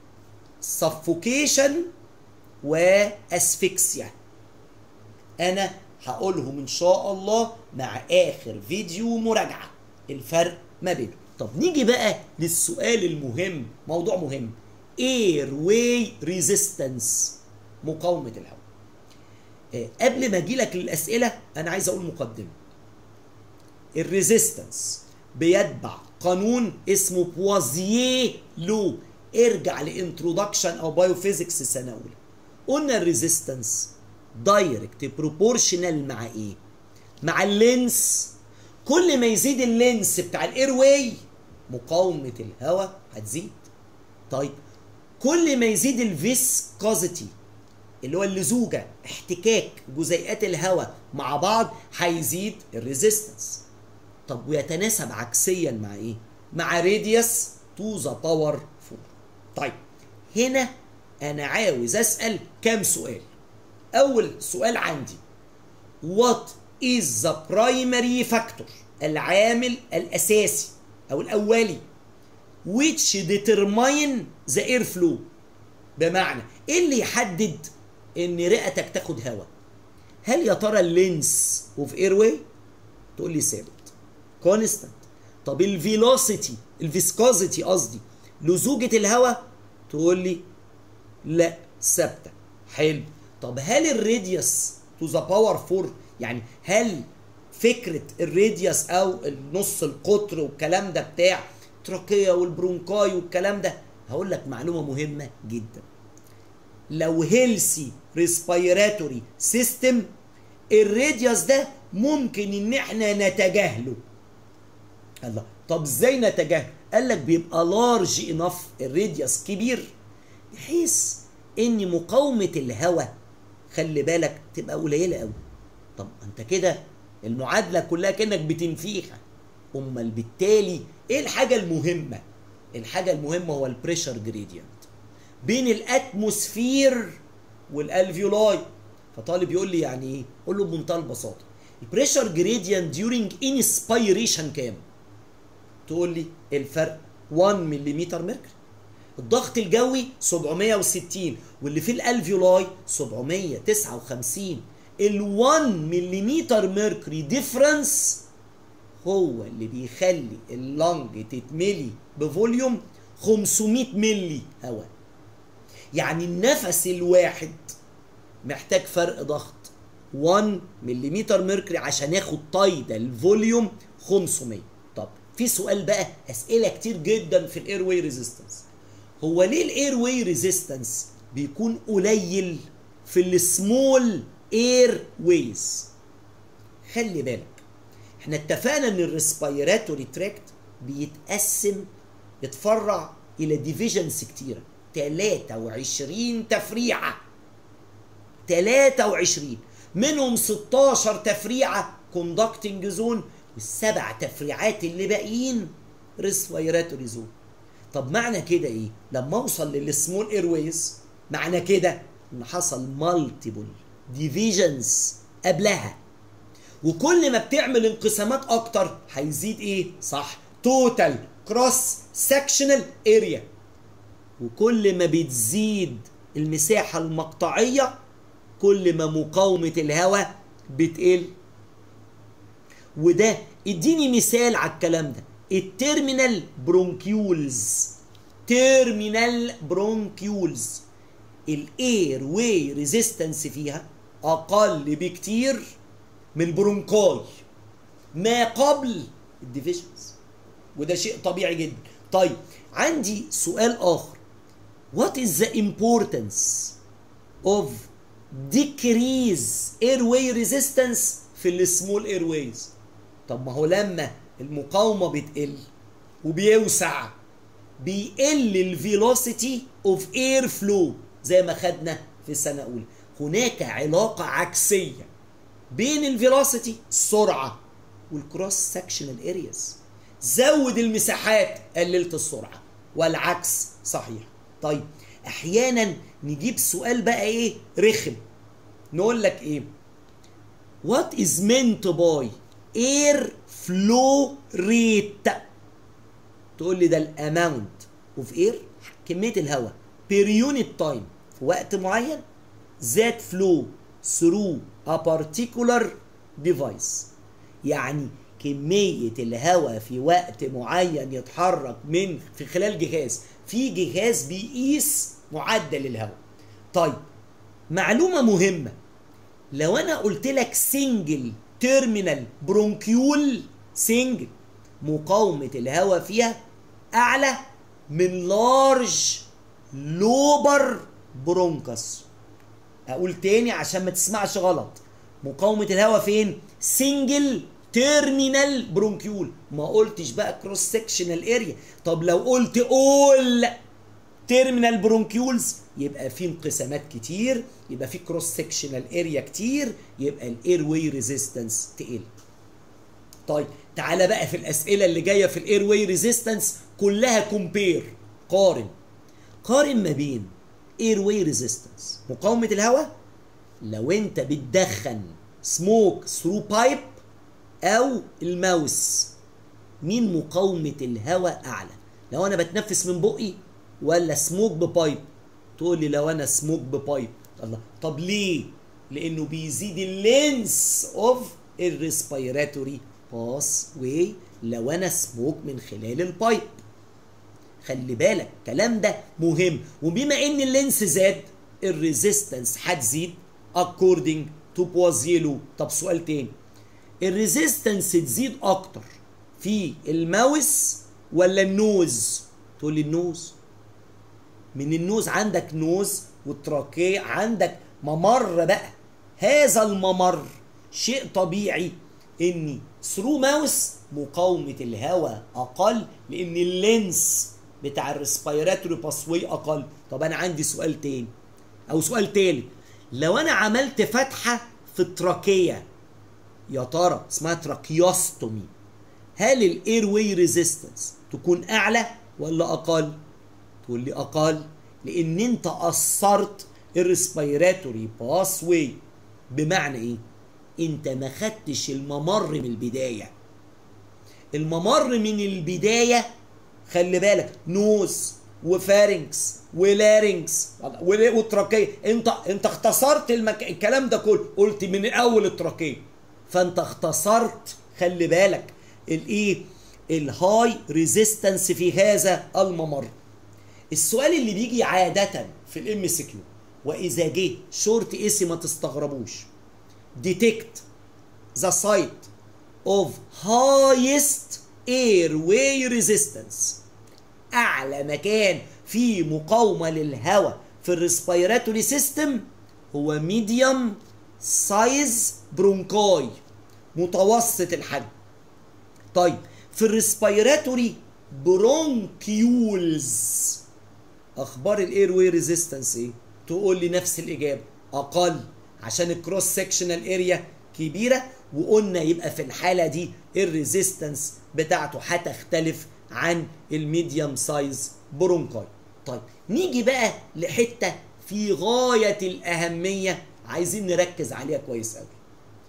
سفوكيشن واسفكسيا انا هقولهم ان شاء الله مع اخر فيديو مراجعه الفرق ما بينهم طب نيجي بقى للسؤال المهم موضوع مهم اير واي ريزيستنس مقاومه الهواء آه قبل ما اجي لك للاسئله انا عايز اقول مقدمه الريزيستنس بيتبع قانون اسمه بوازيه لو ارجع لانترودكشن او بايوفيزكس سنه اولى قلنا الريزيستنس دايركت بروبورشنال مع ايه مع اللينس كل ما يزيد اللينس بتاع الاير واي مقاومه الهواء هتزيد طيب كل ما يزيد الفيسكوزيتي اللي هو اللزوجه احتكاك جزيئات الهواء مع بعض هيزيد الريزيستنس طب ويتناسب عكسيا مع ايه مع راديوس تو ذا باور 4 طيب هنا انا عاوز اسال كام سؤال اول سؤال عندي what is the primary factor العامل الاساسي او الاولي which determine the air flow بمعنى ايه اللي يحدد ان رئتك تاخد هواء هل يا ترى اللينس اوف اير واي تقول لي ثابت كونستانت طب الفيلوسيتي الفيسكوزيتي قصدي لزوجة الهواء تقول لي لا ثابته حلو طب هل الراديوس تو ذا باور 4 يعني هل فكره الراديوس او النص القطر والكلام ده بتاع تراكيه والبرونكاي والكلام ده هقول لك معلومه مهمه جدا لو هيلسي ريسبيراتوري سيستم الراديوس ده ممكن ان احنا نتجاهله الله طب ازاي نتجاهله قال لك بيبقى لارج انف الراديوس كبير بحيث ان مقاومه الهواء خلي بالك تبقى قليله قوي طب انت كده المعادله كلها كانك بتنفيها امال بالتالي ايه الحاجه المهمه الحاجه المهمه هو البريشر جريدينت بين الاتموسفير والالفيولاي فطالب يقول لي يعني ايه قول له بمنتهى البساطه البريشر جريدينت ديورنج انسبيريشن كام تقول لي الفرق 1 ملم ميركوري الضغط الجوي 760 واللي في الالفيولاي 759 ال 1 ملم ميركوري ديفرنس هو اللي بيخلي اللنج تتملي بفوليوم 500 ملي هواء يعني النفس الواحد محتاج فرق ضغط 1 ملم ميركوري عشان ياخد طايده الفوليوم 500 طب في سؤال بقى اسئله كتير جدا في الاير واي ريزيستنس هو ليه الاير واي ريزيستنس بيكون قليل في السمول اير ويز خلي بالك احنا اتفقنا ان الريسبيراتوري تراكت بيتقسم يتفرع الى ديفيجنز كتيره 23 تفريعه 23 منهم 16 تفريعه كوندكتنج زون والسبع تفريعات اللي باقيين ريسبيراتوري زون طب معنى كده ايه لما اوصل للسمول ايرويز معنى كده ان حصل مالتيبل ديفيجنز قبلها وكل ما بتعمل انقسامات اكتر هيزيد ايه صح توتال كروس سكشنال اريا وكل ما بتزيد المساحة المقطعية كل ما مقاومة الهواء بتقل وده اديني مثال على الكلام ده التيرمينال برونكيولز تيرمينال برونكيولز الاير واي ريزيستنس فيها اقل بكتير من البرونكاي ما قبل الديفيشنز وده شيء طبيعي جدا طيب عندي سؤال اخر what is the importance of decrease airway resistance في السمول ايرويز طب ما هو لما المقاومة بتقل وبيوسع بيقل الفيلوسيتي اوف اير فلو زي ما خدنا في السنة الأولى هناك علاقة عكسية بين الفيلوسيتي السرعة والكروس سكشنال ارياز زود المساحات قللت السرعة والعكس صحيح طيب احيانا نجيب سؤال بقى ايه رخم نقول لك ايه what is meant by air flow rate تقول لي ده الاماونت اوف اير كميه الهواء بير يونت تايم في وقت معين ذات فلو ثرو ا particular ديفايس يعني كمية الهواء في وقت معين يتحرك من في خلال جهاز في جهاز بيقيس معدل الهواء طيب معلومة مهمة لو انا قلت لك سنجل تيرمينال برونكيول سنجل مقاومة الهواء فيها أعلى من لارج لوبر برونكس أقول تاني عشان ما تسمعش غلط مقاومة الهواء فين؟ سنجل تيرمينال برونكيول ما قلتش بقى كروس سكشنال اريا طب لو قلت اول تيرمينال برونكيولز يبقى في انقسامات كتير يبقى في كروس سكشنال اريا كتير يبقى الاير واي ريزيستنس تقل طيب تعالى بقى في الاسئله اللي جايه في الاير واي ريزيستنس كلها كومبير قارن قارن ما بين اير واي ريزيستنس مقاومه الهواء لو انت بتدخن سموك ثرو بايب او الماوس مين مقاومه الهواء اعلى لو انا بتنفس من بقي ولا سموك ببايب تقول لي لو انا سموك ببايب الله طب ليه لانه بيزيد اللينس اوف الريسبيراتوري باس واي لو انا سموك من خلال البايب خلي بالك الكلام ده مهم وبما ان اللينس زاد الريزيستنس هتزيد according to بوازيلو طب سؤال تاني الريزيستنس تزيد اكتر في الماوس ولا النوز تقول لي النوز من النوز عندك نوز والتراكية عندك ممر بقى هذا الممر شيء طبيعي ان ثرو ماوس مقاومة الهواء اقل لان اللينس بتاع الريسبيراتوري باسوي اقل طب انا عندي سؤال تاني او سؤال تالت لو انا عملت فتحة في التراكية يا ترى اسمها تراكيوستومي هل الاير واي ريزيستنس تكون اعلى ولا اقل تقول لي اقل لان انت اثرت الريسبيراتوري باس واي بمعنى ايه انت ما خدتش الممر من البدايه الممر من البدايه خلي بالك نوز وفارنكس ولارنكس والتراكيه انت انت اختصرت المك... الكلام ده كله قلت من اول التراكيه فانت اختصرت خلي بالك الايه الهاي ريزيستنس في هذا الممر السؤال اللي بيجي عاده في الام سي كيو واذا جه شورت اسي ما تستغربوش detect the site of highest airway resistance اعلى مكان فيه مقاومه للهواء في الريسبيراتوري سيستم هو ميديوم سايز برونكاي متوسط الحجم طيب في الريسبيراتوري برونكيولز اخبار الاير واي ريزيستنس ايه تقول لي نفس الاجابه اقل عشان الكروس سكشنال اريا كبيره وقلنا يبقى في الحاله دي الريزيستنس بتاعته هتختلف عن الميديوم سايز برونكاي طيب نيجي بقى لحته في غايه الاهميه عايزين نركز عليها كويس قوي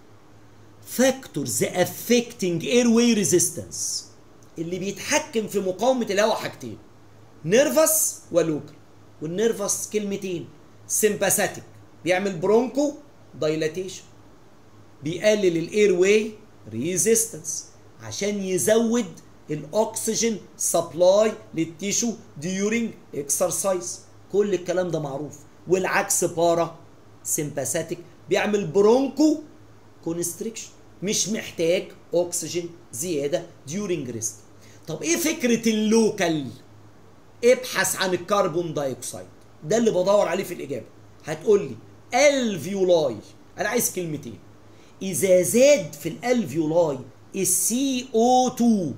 فاكتورز افكتنج اير واي ريزيستنس اللي بيتحكم في مقاومه الهواء حاجتين نيرفس ولوكال والنيرفس كلمتين سيمباثيك بيعمل برونكو دايلاتيشن بيقلل الاير واي ريزيستنس عشان يزود الاكسجين سبلاي للتيشو ديورنج اكسرسايز كل الكلام ده معروف والعكس بارا سيمباثيك بيعمل برونكو كونستريكشن مش محتاج اكسجين زياده ديورنج ريست طب ايه فكره اللوكال ابحث عن الكربون دايوكسيد ده اللي بدور عليه في الاجابه هتقول لي الفيولاي انا عايز كلمتين اذا زاد في الالفيولاي السي او 2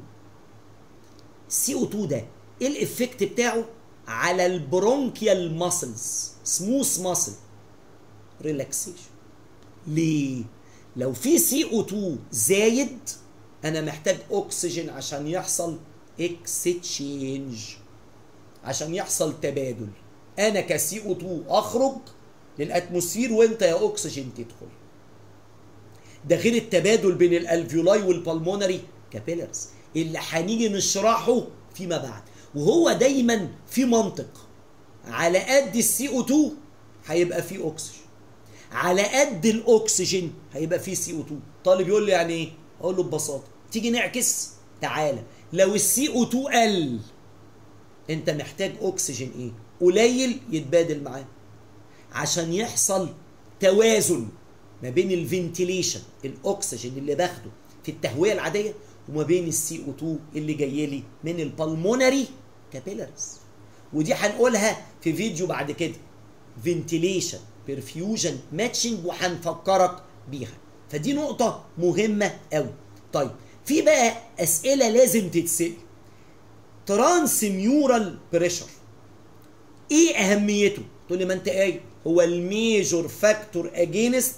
السي او 2 ده ايه الافكت بتاعه على البرونكيال ماسلز سموث ماسل ريلاكسيشن ليه لو في سي او 2 زايد انا محتاج اكسجين عشان يحصل اكستشينج عشان يحصل تبادل انا كسي او 2 اخرج للاتموسفير وانت يا اكسجين تدخل ده غير التبادل بين الالفيولاي والبلمونري كابيلرز اللي هنيجي نشرحه فيما بعد وهو دايما في منطق على قد السي او 2 هيبقى فيه اكسجين على قد الاكسجين هيبقى فيه سي او 2 طالب يقول لي يعني ايه اقول له ببساطه تيجي نعكس تعالى لو السي او 2 قل انت محتاج اكسجين ايه قليل يتبادل معاه عشان يحصل توازن ما بين الفنتيليشن الاكسجين اللي باخده في التهويه العاديه وما بين السي او 2 اللي جاي لي من البلمونري كابيلاريز ودي هنقولها في فيديو بعد كده فنتيليشن برفيوجن ماتشنج وهنفكرك بيها فدي نقطه مهمه قوي طيب في بقى اسئله لازم تتسال ترانس ميورال بريشر ايه اهميته تقول لي ما انت قايل هو الميجور فاكتور اجينست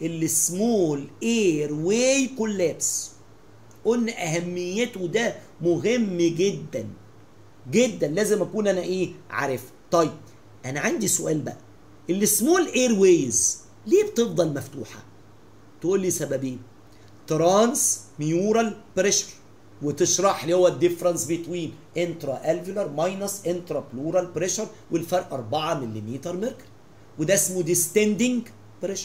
السمول اير واي كولابس قلنا اهميته ده مهم جدا جدا لازم اكون انا ايه عارف طيب انا عندي سؤال بقى السمول اير ويز ليه بتفضل مفتوحه تقول لي سببين ترانس ميورال بريشر وتشرح لي هو الديفرنس بين انترا الفيولار ماينس انترا بلورال بريشر والفرق 4 ملم ميركوري وده اسمه ديستندنج بريشر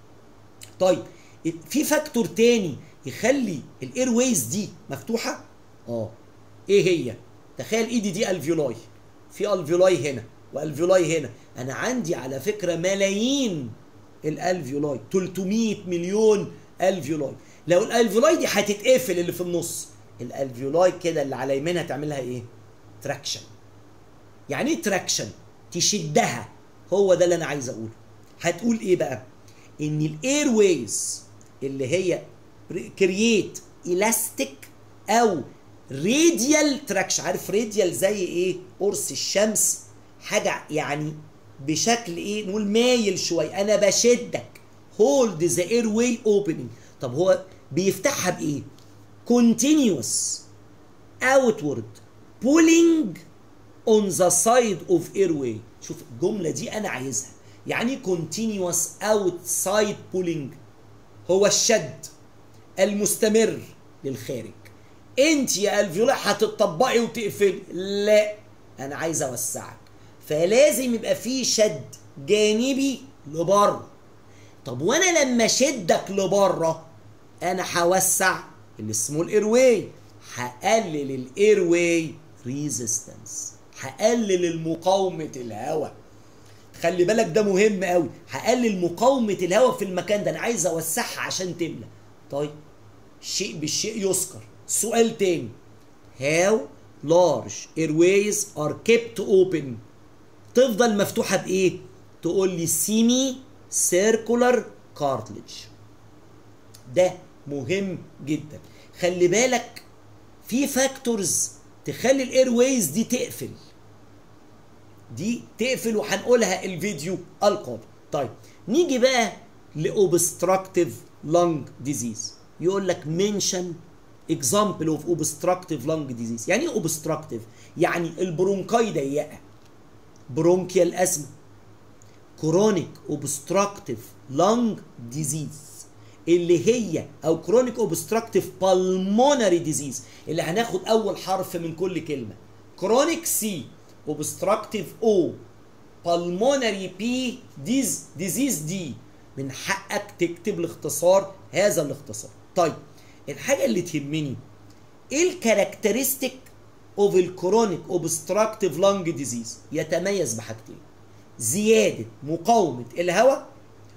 طيب في فاكتور تاني يخلي الاير ويز دي مفتوحه اه ايه هي تخيل ايدي دي الفيولاي في الفيولاي هنا والفيولاي هنا انا عندي على فكره ملايين الالفيولاي 300 مليون الفيولاي لو الالفيولاي دي هتتقفل اللي في النص الالفيولاي كده اللي على يمينها تعملها ايه تراكشن يعني ايه تراكشن تشدها هو ده اللي انا عايز اقوله هتقول ايه بقى ان الاير ويز اللي هي كرييت الاستيك او راديال تراكشن عارف راديال زي ايه قرص الشمس حاجه يعني بشكل ايه نقول مايل شويه انا بشدك هولد ذا اير واي اوبننج طب هو بيفتحها بايه continuous outward pulling on the side of airway شوف الجمله دي انا عايزها يعني continuous outside pulling هو الشد المستمر للخارج انت يا الفيولا هتطبقي وتقفلي لا انا عايز اوسعك فلازم يبقى في شد جانبي لبره طب وانا لما اشدك لبره انا هوسع السمول اير واي هقلل الاير واي ريزيستنس هقلل المقاومه الهواء خلي بالك ده مهم قوي هقلل مقاومه الهواء في المكان ده انا عايز اوسعها عشان تملى طيب شيء بالشيء يذكر سؤال تاني how large airways are kept open تفضل مفتوحة بإيه؟ تقول لي سيمي سيركولار كارتلج ده مهم جدا خلي بالك في فاكتورز تخلي الاير ويز دي تقفل دي تقفل وهنقولها الفيديو القادم طيب نيجي بقى لاوبستراكتيف لونج ديزيز يقول لك منشن اكزامبل اوف اوبستراكتيف لونج ديزيز يعني ايه اوبستراكتيف يعني البرونكاي ضيقه برونكيال ازمه كرونيك اوبستراكتيف لونج ديزيز اللي هي او كرونيك اوبستراكتيف بالمونري ديزيز اللي هناخد اول حرف من كل كلمه كرونيك سي اوبستراكتيف او بالمونري بي ديز ديزيز دي من حقك تكتب الاختصار هذا الاختصار طيب الحاجه اللي تهمني ايه الكاركترستيك اوف الكرونيك اوبستراكتيف لانج ديزيز يتميز بحاجتين زياده مقاومه الهواء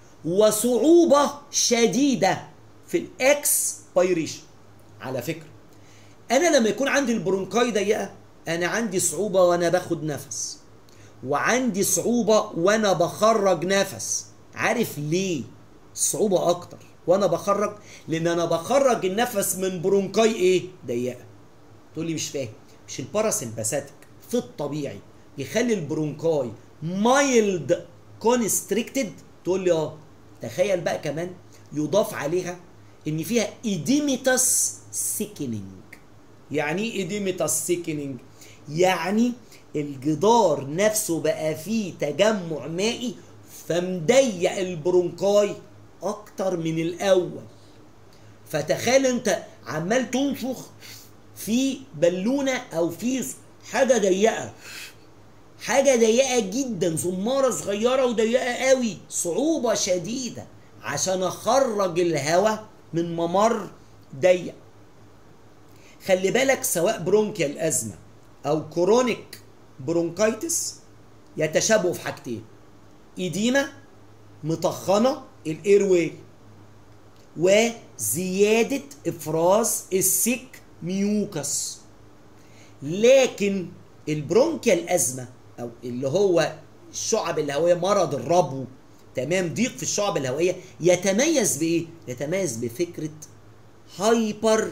وصعوبه شديده في الاكسبيريشن على فكره انا لما يكون عندي البرونكاي ضيقه انا عندي صعوبه وانا باخد نفس وعندي صعوبه وانا بخرج نفس عارف ليه صعوبه اكتر وانا بخرج لان انا بخرج النفس من برونكاي ايه ضيقه تقول لي مش فاهم مش الباراسمباثيك في الطبيعي يخلي البرونكاي مايلد كونستريكتد تقول لي اه تخيل بقى كمان يضاف عليها ان فيها ايديميتاس سيكنينج يعني ايه ايديميتاس سيكنينج يعني الجدار نفسه بقى فيه تجمع مائي فمضيق البرونكاي اكتر من الاول فتخيل انت عمال تنفخ في بالونه او في حاجه ضيقه حاجه ضيقه جدا زماره صغيره وضيقه قوي صعوبه شديده عشان اخرج الهواء من ممر ضيق خلي بالك سواء برونكيال ازمه او كرونيك برونكايتس يتشابهوا في حاجتين ايديما مطخنه الاير واي وزياده افراز السيك ميوكس لكن البرونكيال ازمه او اللي هو الشعب الهوائيه مرض الربو تمام ضيق في الشعب الهوائيه يتميز بايه يتميز بفكره هايبر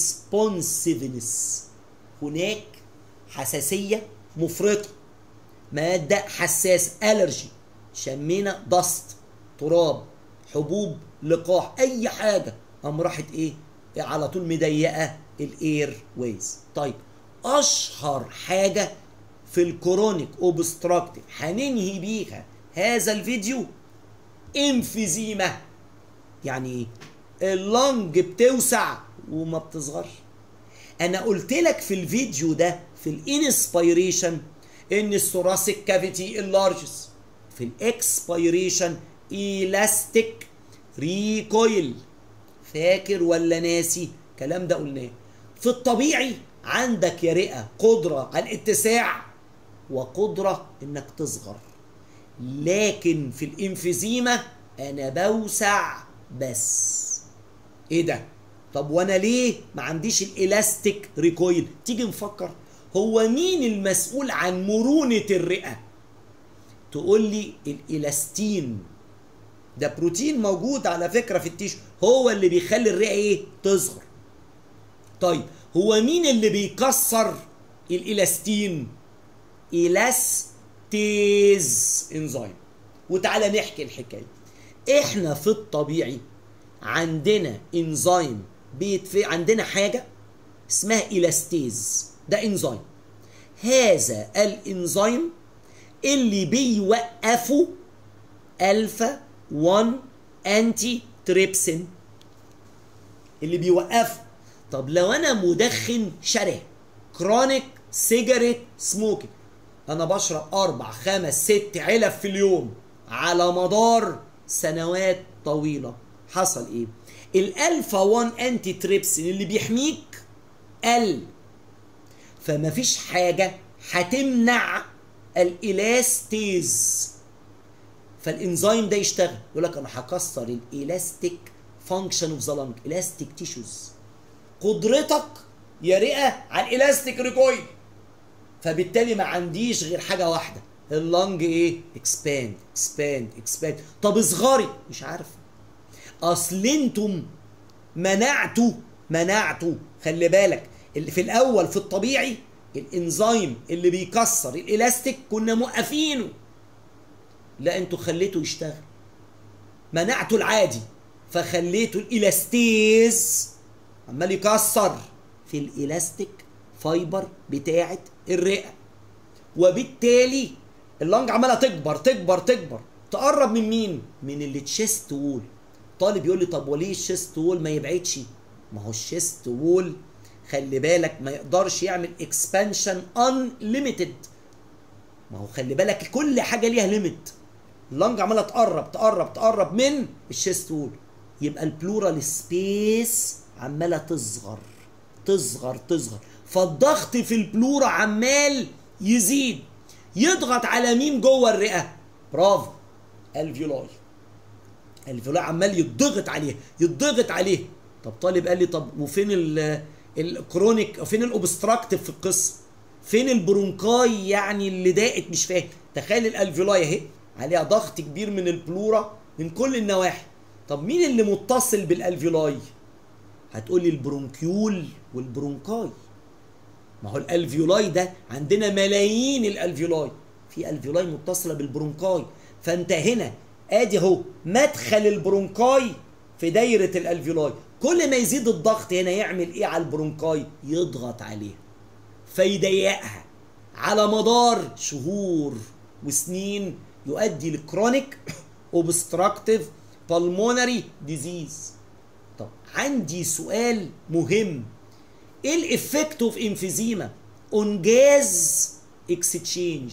ريسبونسيفنس هناك حساسيه مفرطه ماده حساسه الرجي شمينا دست تراب حبوب لقاح اي حاجه قام راحت ايه على طول مضيقه الاير ويز طيب اشهر حاجه في الكرونيك اوبستراكتيف هننهي بيها هذا الفيديو انفيزيما يعني ايه اللنج بتوسع وما بتصغرش انا قلت لك في الفيديو ده في الانسبيريشن ان الثوراسيك كافيتي اللارجس في الاكسبيريشن الاستيك ريكويل فاكر ولا ناسي الكلام ده قلناه في الطبيعي عندك يا رئه قدره على الاتساع وقدره انك تصغر لكن في الانفيزيما انا بوسع بس ايه ده طب وانا ليه ما عنديش الالاستيك ريكويل تيجي نفكر هو مين المسؤول عن مرونة الرئة تقول لي الالاستين ده بروتين موجود على فكرة في التيشو هو اللي بيخلي الرئة ايه تصغر طيب هو مين اللي بيكسر الالاستين الاستيز انزيم وتعالى نحكي الحكايه احنا في الطبيعي عندنا انزيم بيتف... عندنا حاجه اسمها الاستيز ده انزيم هذا الانزيم اللي بيوقفه الفا 1 انتي تريبسين اللي بيوقفه طب لو انا مدخن شره كرونيك سيجاريت سموكينج انا بشرب اربع خمس ست علب في اليوم على مدار سنوات طويله حصل ايه الالفا 1 انتي تريبسين اللي بيحميك قل فما فيش حاجه هتمنع الالاستيز فالانزيم ده يشتغل يقول لك انا هكسر الالاستيك فانكشن اوف ذا لانج الاستيك تيشوز قدرتك يا رئه على الالاستيك ريكويل فبالتالي ما عنديش غير حاجه واحده اللنج ايه اكسباند اكسباند اكسباند طب اصغري مش عارف اصل انتم منعتوا منعتوا خلي بالك اللي في الاول في الطبيعي الانزيم اللي بيكسر الالاستيك كنا موقفينه لا انتوا خليته يشتغل منعته العادي فخليته الالاستيز عمال يكسر في الالاستيك فايبر بتاعه الرئه وبالتالي اللنج عماله تكبر تكبر تكبر تقرب من مين من اللي تشيست وول طالب يقول لي طب وليه الشيست وول ما يبعدش ما هو الشيست وول خلي بالك ما يقدرش يعمل اكسبانشن ان ليميتد ما هو خلي بالك كل حاجه ليها ليميت اللنج عماله تقرب تقرب تقرب من الشيست وول يبقى البلورال سبيس عماله تصغر تصغر تصغر فالضغط في البلورا عمال يزيد يضغط على مين جوه الرئه برافو الفيولاي الفيولاي عمال يضغط عليه يضغط عليه طب طالب قال لي طب وفين الكرونيك فين الاوبستراكتيف في القصه فين البرونكاي يعني اللي ضاقت مش فاهم تخيل الالفيولاي اهي عليها ضغط كبير من البلورا من كل النواحي طب مين اللي متصل بالالفيولاي هتقول لي البرونكيول والبرونكاي ما هو الالفيولاي ده عندنا ملايين الالفيولاي في الفيولاي متصله بالبرونكاي فانت هنا ادي اهو مدخل البرونكاي في دايره الالفيولاي كل ما يزيد الضغط هنا يعمل ايه على البرونكاي يضغط عليها فيضيقها على مدار شهور وسنين يؤدي لكرونيك اوبستراكتيف بالمونري ديزيز طب عندي سؤال مهم ايه الافكت اوف انفيزيما اون جاز اكستشينج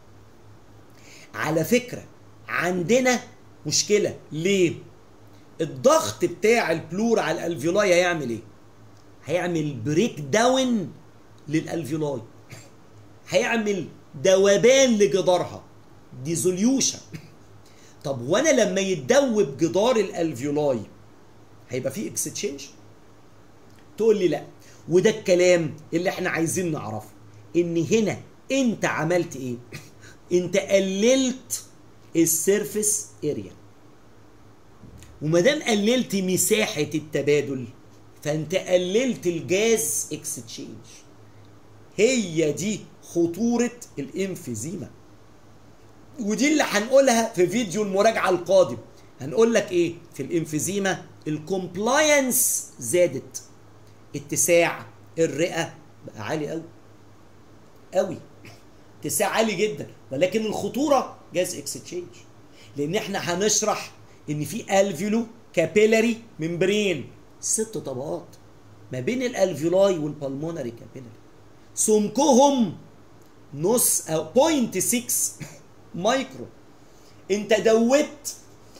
على فكره عندنا مشكله ليه الضغط بتاع البلور على الالفيولاي هيعمل ايه هيعمل بريك داون للالفيولاي هيعمل ذوبان لجدارها ديزوليوشن طب وانا لما يتدوب جدار الالفيولاي هيبقى فيه اكستشينج تقول لي لا وده الكلام اللي احنا عايزين نعرفه ان هنا انت عملت ايه انت قللت السيرفيس اريا وما دام قللت مساحه التبادل فانت قللت الجاز اكستشينج هي دي خطوره الانفيزيما ودي اللي هنقولها في فيديو المراجعه القادم هنقول لك ايه في الانفيزيما الكومبلاينس زادت اتساع الرئه بقى عالي قوي قوي اتساع عالي جدا ولكن الخطوره جاز اكستشينج لان احنا هنشرح ان في الفيولو كابيلاري ممبرين ست طبقات ما بين الالفيولاي والبلمونري كابيلاري سمكهم نص او 0.6 مايكرو انت دوبت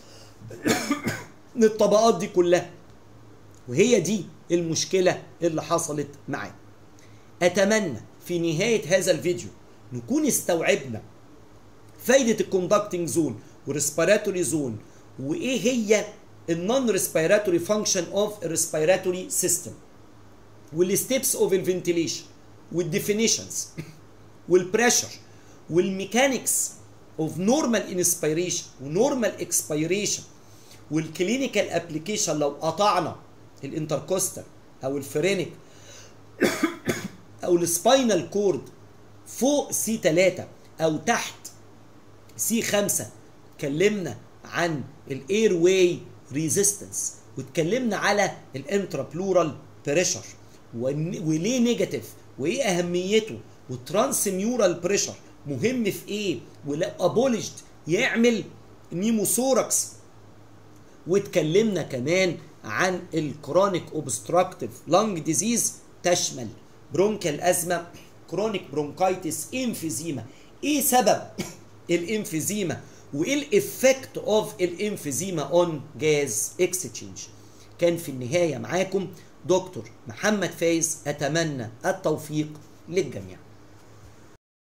من الطبقات دي كلها وهي دي المشكلة اللي حصلت معاك أتمنى في نهاية هذا الفيديو نكون استوعبنا فايدة الكوندكتنج زون والريسبيراتوري زون وإيه هي النون ريسبيراتوري فانكشن اوف الريسبيراتوري سيستم والستيبس اوف الفنتيليشن والديفينيشنز والبريشر والميكانكس اوف نورمال انسبيريشن ونورمال اكسبيريشن والكلينيكال ابلكيشن لو قطعنا الانتركوستال او الفرينيك او السباينال كورد فوق سي 3 او تحت سي 5 اتكلمنا عن الاير واي ريزيستنس واتكلمنا على الانترا بلورال بريشر وليه نيجاتيف وايه اهميته والترانس ميورال بريشر مهم في ايه ولو ابولجد يعمل نيموثوركس واتكلمنا كمان عن الكرونيك اوبستراكتيف لانج ديزيز تشمل برونكال ازمه كرونيك برونكايتس انفيزيما ايه سبب الانفيزيما وايه الافكت اوف الانفيزيما اون جاز اكستشينج كان في النهايه معاكم دكتور محمد فايز اتمنى التوفيق للجميع